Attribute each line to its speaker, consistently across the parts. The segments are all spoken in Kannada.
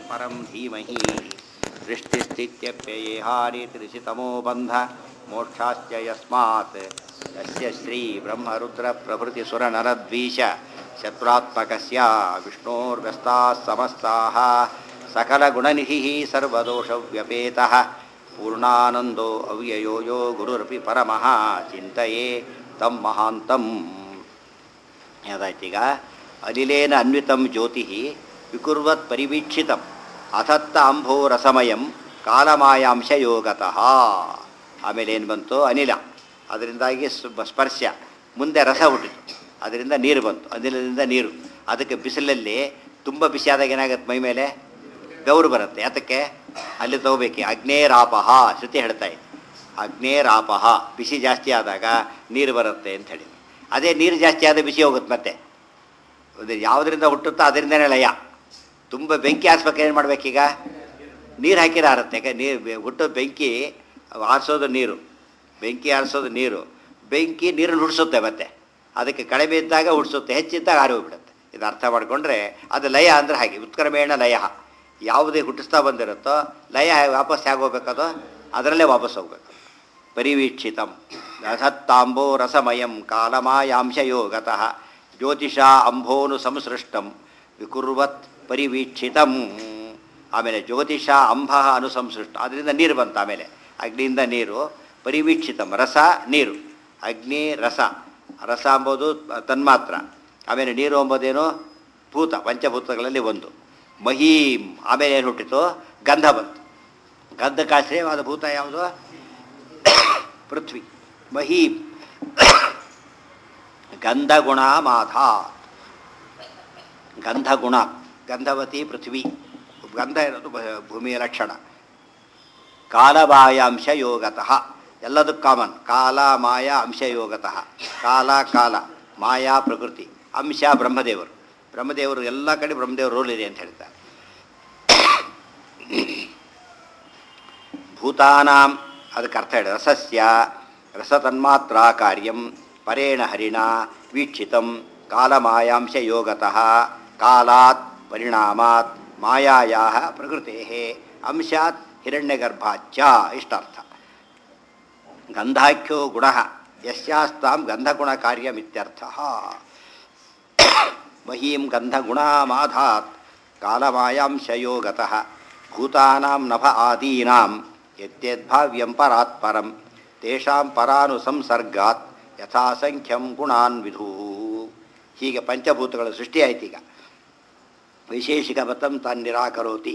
Speaker 1: परं धीमहि सृष्टिस्थित्यप्ययेहानित्रिशितमो बन्ध मोक्षाश्च यस्मात् यस्य श्रीब्रह्मरुद्रप्रभृतिसुरनरद्वीष शत्रुरात्मकस्य विष्णोर्व्यस्ताः समस्ताः सकलगुणनिधिः सर्वदोषव्यपेतः पूर्णानन्दो अव्ययो यो गुरुरपि परमः ಚಿಂತೆಯೇ ತಂ ಮಹಾಂತಂ ಏನಾಯ್ತೀಗ ಅನಿಲೇನ ಅನ್ವಿತಂ ಜ್ಯೋತಿ ವಿಕುರ್ವತ್ ಪರಿವೀಕ್ಷಿತಂ ಅಥತ್ತ ಅಂಭೋ ರಸಮಯಂ ಕಾಲಮಾಯಾಂಶ ಯೋಗತಃ ಆಮೇಲೆ ಏನು ಬಂತು ಅನಿಲ ಅದರಿಂದಾಗಿ ಸ್ಪ- ಸ್ಪರ್ಶ ಮುಂದೆ ರಸ ಹುಟ್ಟಿತು ಅದರಿಂದ ನೀರು ಬಂತು ಅನಿಲದಿಂದ ನೀರು ಅದಕ್ಕೆ ಬಿಸಿಲಲ್ಲಿ ತುಂಬ ಬಿಸಿಯಾದಾಗ ಏನಾಗುತ್ತೆ ಮೈ ಮೇಲೆ ಬೆವರು ಬರುತ್ತೆ ಯಾತಕ್ಕೆ ಅಲ್ಲಿ ತಗೋಬೇಕು ಅಗ್ನೇರಾಪಹ ಶ್ರುತಿ ಹೇಳ್ತಾ ಇದೆ ಅಗ್ನೇರಾಪಹ ಬಿಸಿ ಜಾಸ್ತಿ ಆದಾಗ ನೀರು ಬರುತ್ತೆ ಅಂತ ಹೇಳಿ ಅದೇ ನೀರು ಜಾಸ್ತಿ ಆದ ಬಿಸಿ ಹೋಗುತ್ತೆ ಮತ್ತೆ ಅದು ಯಾವುದರಿಂದ ಹುಟ್ಟುತ್ತೋ ಅದರಿಂದನೇ ಲಯ ತುಂಬ ಬೆಂಕಿ ಹಾಸ್ಬೇಕು ಏನು ಮಾಡ್ಬೇಕೀಗ ನೀರು ಹಾಕಿದ್ರೆ ಆರುತ್ತೆ ಯಾಕೆ ನೀರು ಹುಟ್ಟೋ ಬೆಂಕಿ ಆರಿಸೋದು ನೀರು ಬೆಂಕಿ ಆರಿಸೋದು ನೀರು ಬೆಂಕಿ ನೀರನ್ನು ಹುಡ್ಸುತ್ತೆ ಮತ್ತೆ ಅದಕ್ಕೆ ಕಡಿಮೆ ಇದ್ದಾಗ ಹುಡ್ಸುತ್ತೆ ಹೆಚ್ಚಿದ್ದಾಗ ಆರಿ ಹೋಗ್ಬಿಡುತ್ತೆ ಇದು ಅರ್ಥ ಮಾಡಿಕೊಂಡ್ರೆ ಅದು ಲಯ ಅಂದರೆ ಹಾಗೆ ಉತ್ಕ್ರಮೇಣ ಲಯ ಯಾವುದೇ ಹುಟ್ಟಿಸ್ತಾ ಬಂದಿರುತ್ತೋ ಲಯ ವಾಪಸ್ ಹೇಗೆ ಹೋಗ್ಬೇಕದು ಅದರಲ್ಲೇ ವಾಪಸ್ ಹೋಗ್ಬೇಕು ಪರಿವೀಕ್ಷಿತಂ ರಥತ್ತಾಂಬೋ ರಸಮಯಂ ಕಾಲಮಾಯಾಂಶ ಯೋಗತಃ ಜ್ಯೋತಿಷ ಅಂಬೋನು ಸಂಸೃಷ್ಟಂ ವಿಕುರ್ವತ್ ಪರಿವೀಕ್ಷಿತಂ ಆಮೇಲೆ ಜ್ಯೋತಿಷ ಅಂಬ ಅನುಸಂಸೃಷ್ಟ ಅದರಿಂದ ನೀರು ಬಂತು ಆಮೇಲೆ ಅಗ್ನಿಯಿಂದ ನೀರು ಪರಿವೀಕ್ಷಿತಂ ರಸ ನೀರು ಅಗ್ನಿ ರಸ ರಸ ಅಂಬೋದು ತನ್ಮಾತ್ರ ಆಮೇಲೆ ನೀರು ಎಂಬುದೇನು ಭೂತ ಪಂಚಭೂತಗಳಲ್ಲಿ ಒಂದು ಮಹೀಂ ಆಮೇಲೆ ಏನು ಹುಟ್ಟಿತು ಗಂಧ ಬಂತು ಗಂಧಕಾಶ್ರಯವಾದ ಭೂತ ಯಾವುದು ಪೃಥ್ವಿ ಮಹೀಂ ಗಂಧಗುಣ ಮಾಧ ಗಂಧಗುಣ ಗಂಧವತಿ ಪೃಥ್ವಿ ಗಂಧ ಇರೋದು ಭ- ಭೂಮಿಯ ಲಕ್ಷಣ ಕಾಲಮಾಯಾಂಶ ಯೋಗತಃ ಎಲ್ಲದಕ್ಕೂ ಕಾಮನ್ ಕಾಲ ಮಾಯ ಅಂಶ ಯೋಗತಃ ಕಾಲ ಕಾಲ ಮಾಯಾ ಪ್ರಕೃತಿ ಅಂಶ ಬ್ರಹ್ಮದೇವರು ಬ್ರಹ್ಮದೇವರು ಎಲ್ಲ ಕಡೆ ಬ್ರಹ್ಮದೇವರು ರೋಲ್ ಇದೆ ಅಂತ ಹೇಳ್ತಾರೆ ಭೂತಾನಾಂ ಅದಕ್ಕೆ ಅರ್ಥ ಹೇಳಿ ರಸಸ್ಯ ರಸತನ್ಮಾತ್ರ ಕಾರ್ಯಂ ಪರೇಣ ಹರಿಣ ವೀಕ್ಷಿತಂ ಕಾಲಮಾಯಾಂಶ ಯೋಗತಃ ಕಾಲಾತ್ ಪರಿಣಾಮಾತ್ ಮಾಯಾಯಾ ಪ್ರಕೃತೆ ಅಂಶಾತ್ ಹಿರಣ್ಯಗರ್ಭಾಚ್ಯ ಇಷ್ಟರ್ಥ ಗಂಧಾಖ್ಯೋ ಗುಣ ಯಸ್ಯಾಸ್ತಾಂ ಗಂಧಗುಣ ಕಾರ್ಯಮಿತ್ಯರ್ಥ ಮಹೀಂ ಗಂಧಗುಣಾಮಾಧಾತ್ ಕಾಲಮಾಯಾಂಶಯೋಗತಃ ಭೂತಾನಾಂ ನಭ ಆದೀನಾಂ ಯದ್ಯದ್ಭಾವ್ಯಂ ಪರಾತ್ ಪರಂ ತೇಷಾಂ ಪರಾನುಸಂಸರ್ಗಾತ್ ಯಥಾಸಂಖ್ಯಂ ಗುಣಾನ್ ವಿಧೂ ಹೀಗೆ ಪಂಚಭೂತಗಳ ಸೃಷ್ಟಿಯಾಯ್ತೀಗ ವೈಶೇಷಿಕ ಮತಂ ತಾನ್ ನಿರಾಕರೋತಿ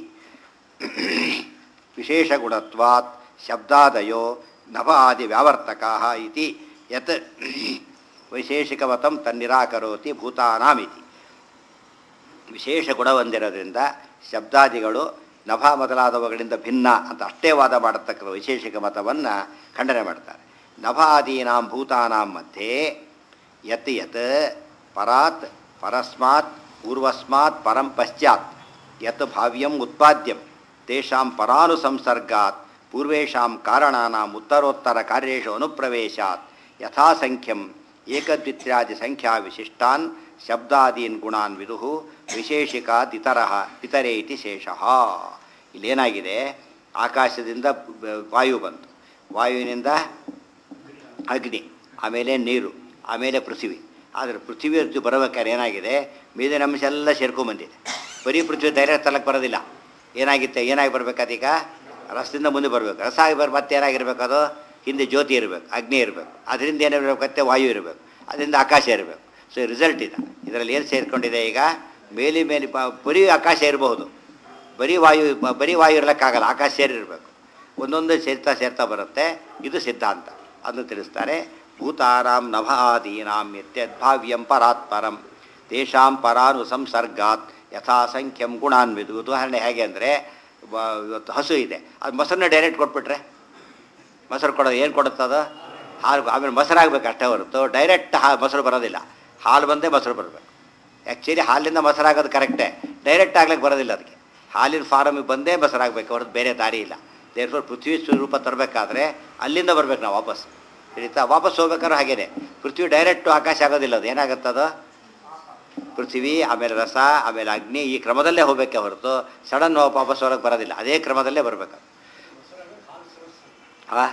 Speaker 1: ವಿಶೇಷಗುಣತ್ವಾತ್ ಶಬ್ದಾದಯೋ ನಭ ಆದಿ ವ್ಯಾವರ್ತಕಾ ಇತಿ ಯತ್ ವೈಶೇಷಿಕಮತಂ ತನ್ನಿರಾಕರೋತಿ ಭೂತಾನಾಮಿತಿ ವಿಶೇಷ ಗುಣ ಹೊಂದಿರೋದ್ರಿಂದ ಶಬ್ದಾದಿಗಳು ನಭ ಮೊದಲಾದವುಗಳಿಂದ ಭಿನ್ನ ಅಂತ ಅಷ್ಟೇ ವಾದ ಮಾಡತಕ್ಕಂಥ ವೈಶೇಷಿಕ ಮತವನ್ನು ಖಂಡನೆ ಮಾಡ್ತಾರೆ ನಭಾದೀನಾಂ ಭೂತಾನಾಂ ಮಧ್ಯೆ ಯತ್ ಯತ್ ಪರಾತ್ ಪರಸ್ಮಾತ್ ಪೂರ್ವಸ್ಮಾತ್ ಪರಂ ಪಶ್ಚಾತ್ ಯತ್ ಭಾವ್ಯಂ ಉತ್ಪಾದ್ಯಂ ತೇಷಾಂ ಪರಾನುಸಂಸರ್ಗಾತ್ ಪೂರ್ವೇಷಾಂ ಕಾರಣಾನಾಂ ಉತ್ತರೋತ್ತರ ಕಾರ್ಯೇಷು ಅನುಪ್ರವೇಶಾತ್ ಯಥಾಸಂಖ್ಯಂ ಏಕದ್ವಿತ್ರ್ಯಾದಿ ಸಂಖ್ಯಾ ವಿಶಿಷ್ಟಾನ್ ಶಬ್ದಾದೀನ್ ಗುಣಾನ್ ವಿದುಹು ವಿಶೇಷಿಕಾತ್ ಇತರ ಇತರೆ ಇತಿ ಶೇಷಃ ಇಲ್ಲೇನಾಗಿದೆ ಆಕಾಶದಿಂದ ಬ- ವಾಯು ಬಂತು ವಾಯುವಿನಿಂದ ಅಗ್ನಿ ಆಮೇಲೆ ನೀರು ಆಮೇಲೆ ಪೃಥ್ವಿ ಆದರೆ ಪೃಥ್ವಿ ಹೊತ್ತು ಬರಬೇಕಾದ್ರೆ ಏನಾಗಿದೆ ಮೇಲಿನ ಅಂಶ ಎಲ್ಲ ಸೇರ್ಕೊಂಬಂದಿದೆ ಬರೀ ಪೃಥ್ವಿ ಡೈರೆಕ್ಟ್ ತಲಕ್ಕೆ ಬರೋದಿಲ್ಲ ಏನಾಗಿತ್ತೆ ಏನಾಗಿ ಬರ್ಬೇಕಾದೀಗ ರಸದಿಂದ ಮುಂದೆ ಬರಬೇಕು ರಸ ಆಗಿ ಬರ್ ಮತ್ತೆ ಏನಾಗಿರ್ಬೇಕು ಅದು ಹಿಂದೆ ಜ್ಯೋತಿ ಇರಬೇಕು ಅಗ್ನಿ ಇರಬೇಕು ಅದರಿಂದ ಏನಿರಬೇಕತ್ತೆ ವಾಯು ಇರಬೇಕು ಅದರಿಂದ ಆಕಾಶ ಇರಬೇಕು ಸೊ ರಿಸಲ್ಟ್ ಇದೆ ಇದರಲ್ಲಿ ಏನು ಸೇರಿಕೊಂಡಿದೆ ಈಗ ಮೇಲಿ ಮೇಲೆ ಬ- ಬರೀ ಆಕಾಶ ಇರಬಹುದು ಬರೀ ವಾಯು ಬ- ಬರೀ ವಾಯು ಇರಲಿಕ್ಕಾಗಲ್ಲ ಆಕಾಶ ಸೇರಿರಬೇಕು ಒಂದೊಂದು ಸೇರ್ತಾ ಸೇರ್ತಾ ಬರುತ್ತೆ ಇದು ಸಿದ್ಧಾಂತ ಅದನ್ನು ತಿಳಿಸ್ತಾರೆ ಭೂತಾನಾಂ ನಭಾದೀನಾಂ ಯತ್ಯದ್ಭಾವ್ಯಂ ಪರಾತ್ಪರಂ ತೇಷಾಂ ಪರಾನು ಸಂಸರ್ಗಾತ್ ಯಥಾಸಂಖ್ಯಂ ಗುಣಾನ್ವಿದು ಉದಾಹರಣೆ ಹೇಗೆ ಅಂದರೆ ಇವತ್ತು ಹಸು ಇದೆ ಅದು ಮೊಸರನ್ನ ಡೈರೆಕ್ಟ್ ಕೊಟ್ಬಿಟ್ರೆ ಮೊಸರು ಕೊಡೋದು ಏನು ಕೊಡುತ್ತದು ಹಾಲು ಆಮೇಲೆ ಮೊಸರಾಗಬೇಕು ಅಷ್ಟೇ ಹೊರತು ಡೈರೆಕ್ಟ್ ಹಾ ಮೊಸರು ಬರೋದಿಲ್ಲ ಹಾಲು ಬಂದೇ ಮೊಸರು ಬರಬೇಕು ಆ್ಯಕ್ಚುಲಿ ಹಾಲಿಂದ ಮೊಸರಾಗೋದು ಕರೆಕ್ಟೇ ಡೈರೆಕ್ಟ್ ಆಗ್ಲಿಕ್ಕೆ ಬರೋದಿಲ್ಲ ಅದಕ್ಕೆ ಹಾಲಿನ ಫಾರಮಿಗೆ ಬಂದೇ ಮೊಸರಾಗಬೇಕು ಹೊರತು ಬೇರೆ ದಾರಿ ಇಲ್ಲ ದೇರ್ಫೋರ್ ಪೃಥ್ವಿ ಸ್ವರೂಪ ತರಬೇಕಾದ್ರೆ ಅಲ್ಲಿಂದ ಬರ್ಬೇಕು ನಾವು ವಾಪಸ್ ತಿಳಿತಾ ವಾಪಸ್ ಹೋಗ್ಬೇಕಾದ್ರೆ ಹಾಗೇನೆ ಪೃಥ್ವಿ ಡೈರೆಕ್ಟು ಆಕಾಶ ಆಗೋದಿಲ್ಲ ಅದು ಏನಾಗುತ್ತದು ಪೃಥ್ವಿ ಆಮೇಲೆ ರಸ ಆಮೇಲೆ ಅಗ್ನಿ ಈ ಕ್ರಮದಲ್ಲೇ ಹೋಗಬೇಕೆ ಹೊರತು ಸಡನ್ ವಾಪಸ್ ಹೊರಗೆ ಬರೋದಿಲ್ಲ ಅದೇ ಕ್ರಮದಲ್ಲೇ ಬರಬೇಕು ಆ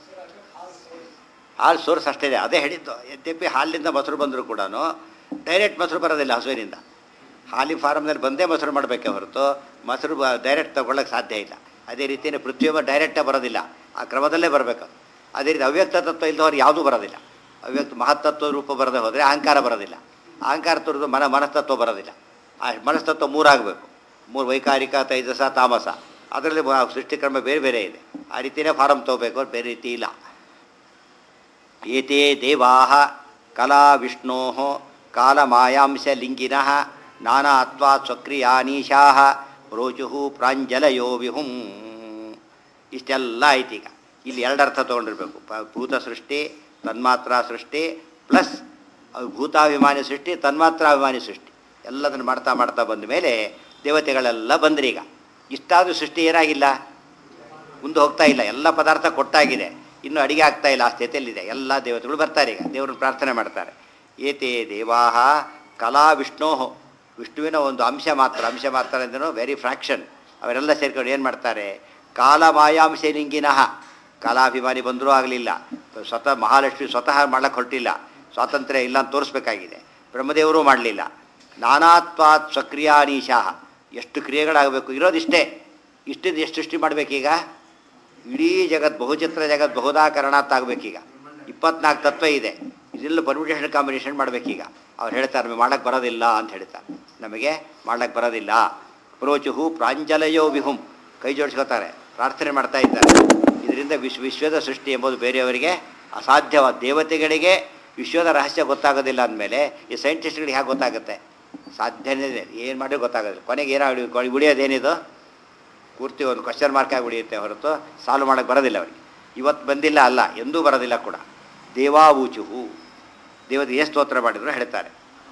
Speaker 1: ಹಾಲು ಸೋರ್ಸ್ ಅಷ್ಟೇ ಇದೆ ಅದೇ ಹೇಳಿದ್ದು ಯದ್ಯಪಿ ಹಾಲಿನಿಂದ ಮೊಸರು ಬಂದರೂ ಕೂಡ ಡೈರೆಕ್ಟ್ ಮೊಸರು ಬರೋದಿಲ್ಲ ಹಸುವಿನಿಂದ ಹಾಲಿನ ಫಾರಮ್ನಲ್ಲಿ ಬಂದೇ ಮೊಸರು ಮಾಡಬೇಕೆ ಹೊರತು ಮೊಸರು ಡೈರೆಕ್ಟ್ ತೊಗೊಳ್ಳೋಕೆ ಸಾಧ್ಯ ಇಲ್ಲ ಅದೇ ರೀತಿಯೇ ಪೃಥ್ವಿಯಮ್ಮ ಡೈರೆಕ್ಟಾಗಿ ಬರೋದಿಲ್ಲ ಆ ಕ್ರಮದಲ್ಲೇ ಬರಬೇಕು ಅದೇ ರೀತಿ ಅವ್ಯಕ್ತ ತತ್ವ ಇಲ್ಲದವ್ರು ಯಾವುದೂ ಬರೋದಿಲ್ಲ ಅವ್ಯಕ್ತ ಮಹತ್ತತ್ವ ರೂಪ ಬರದೆ ಹೋದರೆ ಅಹಂಕಾರ ಬರೋದಿಲ್ಲ ಅಹಂಕಾರ ತೋರಿದು ಮನ ಮನಸ್ತತ್ವ ಬರೋದಿಲ್ಲ ಆ ಮನಸ್ತತ್ವ ಮೂರಾಗಬೇಕು ಮೂರು ವೈಕಾರಿಕ ತೈಜಸ ತಾಮಸ ಅದರಲ್ಲಿ ಬ- ಸೃಷ್ಟಿಕ್ರಮ ಬೇರೆ ಬೇರೆ ಇದೆ ಆ ರೀತಿಯೇ ಫಾರಮ್ ತೊಗೋಬೇಕು ಬೇರೆ ರೀತಿ ಇಲ್ಲ ಏತೇ ದೇವಾ ಕಲಾ ವಿಷ್ಣೋ ಕಾಲಮಾಯಾಂಶ ಲಿಂಗಿನಃ ನಾನಾತ್ವಾ ಸ್ವಕ್ರಿಯಾನೀಶಾ ರೋಚು ಪ್ರಾಂಜಲಯೋ ವಿಹುಂ ಇಷ್ಟೆಲ್ಲ ಆಯ್ತು ಈಗ ಇಲ್ಲಿ ಎರಡು ಅರ್ಥ ತೊಗೊಂಡಿರ್ಬೇಕು ಪ- ಭೂತ ಸೃಷ್ಟಿ ತನ್ಮಾತ್ರ ಸೃಷ್ಟಿ ಪ್ಲಸ್ ಭೂತಾಭಿಮಾನಿ ಸೃಷ್ಟಿ ತನ್ಮಾತ್ರಾಭಿಮಾನಿ ಸೃಷ್ಟಿ ಎಲ್ಲದನ್ನು ಮಾಡ್ತಾ ಮಾಡ್ತಾ ಬಂದ ಮೇಲೆ ದೇವತೆಗಳೆಲ್ಲ ಬಂದ್ರಿ ಈಗ ಇಷ್ಟಾದರೂ ಸೃಷ್ಟಿ ಏನಾಗಿಲ್ಲ ಮುಂದೆ ಹೋಗ್ತಾ ಇಲ್ಲ ಎಲ್ಲ ಪದಾರ್ಥ ಕೊಟ್ಟಾಗಿದೆ ಇನ್ನು ಅಡಿಗೆ ಆಗ್ತಾ ಇಲ್ಲ ಆ ಸ್ಥಿತಿಯಲ್ಲಿದೆ ಎಲ್ಲ ದೇವತೆಗಳು ಬರ್ತಾರೆ ಈಗ ದೇವ್ರನ್ನ ಪ್ರಾರ್ಥನೆ ಮಾಡ್ತಾರೆ ಏತೇ ದೇವಾಹ ಕಲಾ ವಿಷ್ಣೋ ವಿಷ್ಣುವಿನ ಒಂದು ಅಂಶ ಮಾತ್ರ ಅಂಶ ಮಾತ್ರ ಅಂದ್ರೂ ವೆರಿ ಫ್ರಾಕ್ಷನ್ ಅವರೆಲ್ಲ ಸೇರ್ಕೊಂಡು ಏನು ಮಾಡ್ತಾರೆ ಕಾಲ ಮಾಯಾಂಶ ಲಿಂಗಿನಃ ಕಾಲಾಭಿಮಾನಿ ಬಂದರೂ ಆಗಲಿಲ್ಲ ಸ್ವತಃ ಮಹಾಲಕ್ಷ್ಮಿ ಸ್ವತಃ ಮಾಡಕ್ಕೆ ಹೊರಟಿಲ್ಲ ಸ್ವಾತಂತ್ರ್ಯ ಇಲ್ಲ ಅಂತ ತೋರಿಸ್ಬೇಕಾಗಿದೆ ಬ್ರಹ್ಮದೇವರು ಮಾಡಲಿಲ್ಲ ನಾನಾತ್ವಾತ್ ಸ್ವಕ್ರಿಯಾನೀಶಾಹ ಎಷ್ಟು ಕ್ರಿಯೆಗಳಾಗಬೇಕು ಇರೋದಿಷ್ಟೇ ಇಷ್ಟಿದ್ದು ಎಷ್ಟು ಸೃಷ್ಟಿ ಮಾಡಬೇಕೀಗ ಇಡೀ ಜಗತ್ ಬಹುಚಿತ್ರ ಜಗತ್ ಬಹುದಾಕರಣಾತ್ ಆಗಬೇಕೀಗ ಇಪ್ಪತ್ನಾಲ್ಕು ತತ್ವ ಇದೆ ಇದೆಲ್ಲ ಪರ್ಮಿಟೇಷನ್ ಕಾಂಬಿನೇಷನ್ ಮಾಡಬೇಕೀಗ ಅವ್ರು ಹೇಳ್ತಾರೆ ನಮಗೆ ಮಾಡಕ್ಕೆ ಬರೋದಿಲ್ಲ ಅಂತ ಹೇಳ್ತಾರೆ ನಮಗೆ ಮಾಡಕ್ಕೆ ಬರೋದಿಲ್ಲ ಪ್ರೋಚುಹು ಪ್ರಾಂಜಲಯೋ ವಿಹುಂ ಕೈ ಜೋಡಿಸ್ಕೋತಾರೆ ಪ್ರಾರ್ಥನೆ ಮಾಡ್ತಾ ಇದ್ದಾರೆ ಇದರಿಂದ ವಿಶ್ವ ವಿಶ್ವದ ಸೃಷ್ಟಿ ಎಂಬುದು ಬೇರೆಯವರಿಗೆ ಅಸಾಧ್ಯವಾದ ದೇವತೆಗಳಿಗೆ ವಿಶ್ವದ ರಹಸ್ಯ ಗೊತ್ತಾಗೋದಿಲ್ಲ ಅಂದಮೇಲೆ ಈ ಸೈಂಟಿಸ್ಟ್ಗಳಿಗೆ ಹೇಗೆ ಗೊತ್ತಾಗುತ್ತೆ ಸಾಧ್ಯನೇ ಇದೆ ಏನು ಮಾಡಿ ಗೊತ್ತಾಗೋದಿಲ್ಲ ಕೊನೆಗೆ ಏನೋ ಉಳಿಯೋದೇನಿದು ಪೂರ್ತಿ ಒಂದು ಕ್ವಶನ್ ಮಾರ್ಕಾಗಿ ಉಳಿಯುತ್ತೆ ಹೊರತು ಸಾಲ್ವ್ ಮಾಡೋಕ್ಕೆ ಬರೋದಿಲ್ಲ ಅವರಿಗೆ ಇವತ್ತು ಬಂದಿಲ್ಲ ಅಲ್ಲ ಎಂದೂ ಬರೋದಿಲ್ಲ ಕೂಡ ದೇವಾವೂಚುಹು ದೇವತೆ ಎಷ್ಟು ಸ್ತೋತ್ರ ಮಾಡಿದ್ರು ಹೇಳ್ತಾರೆ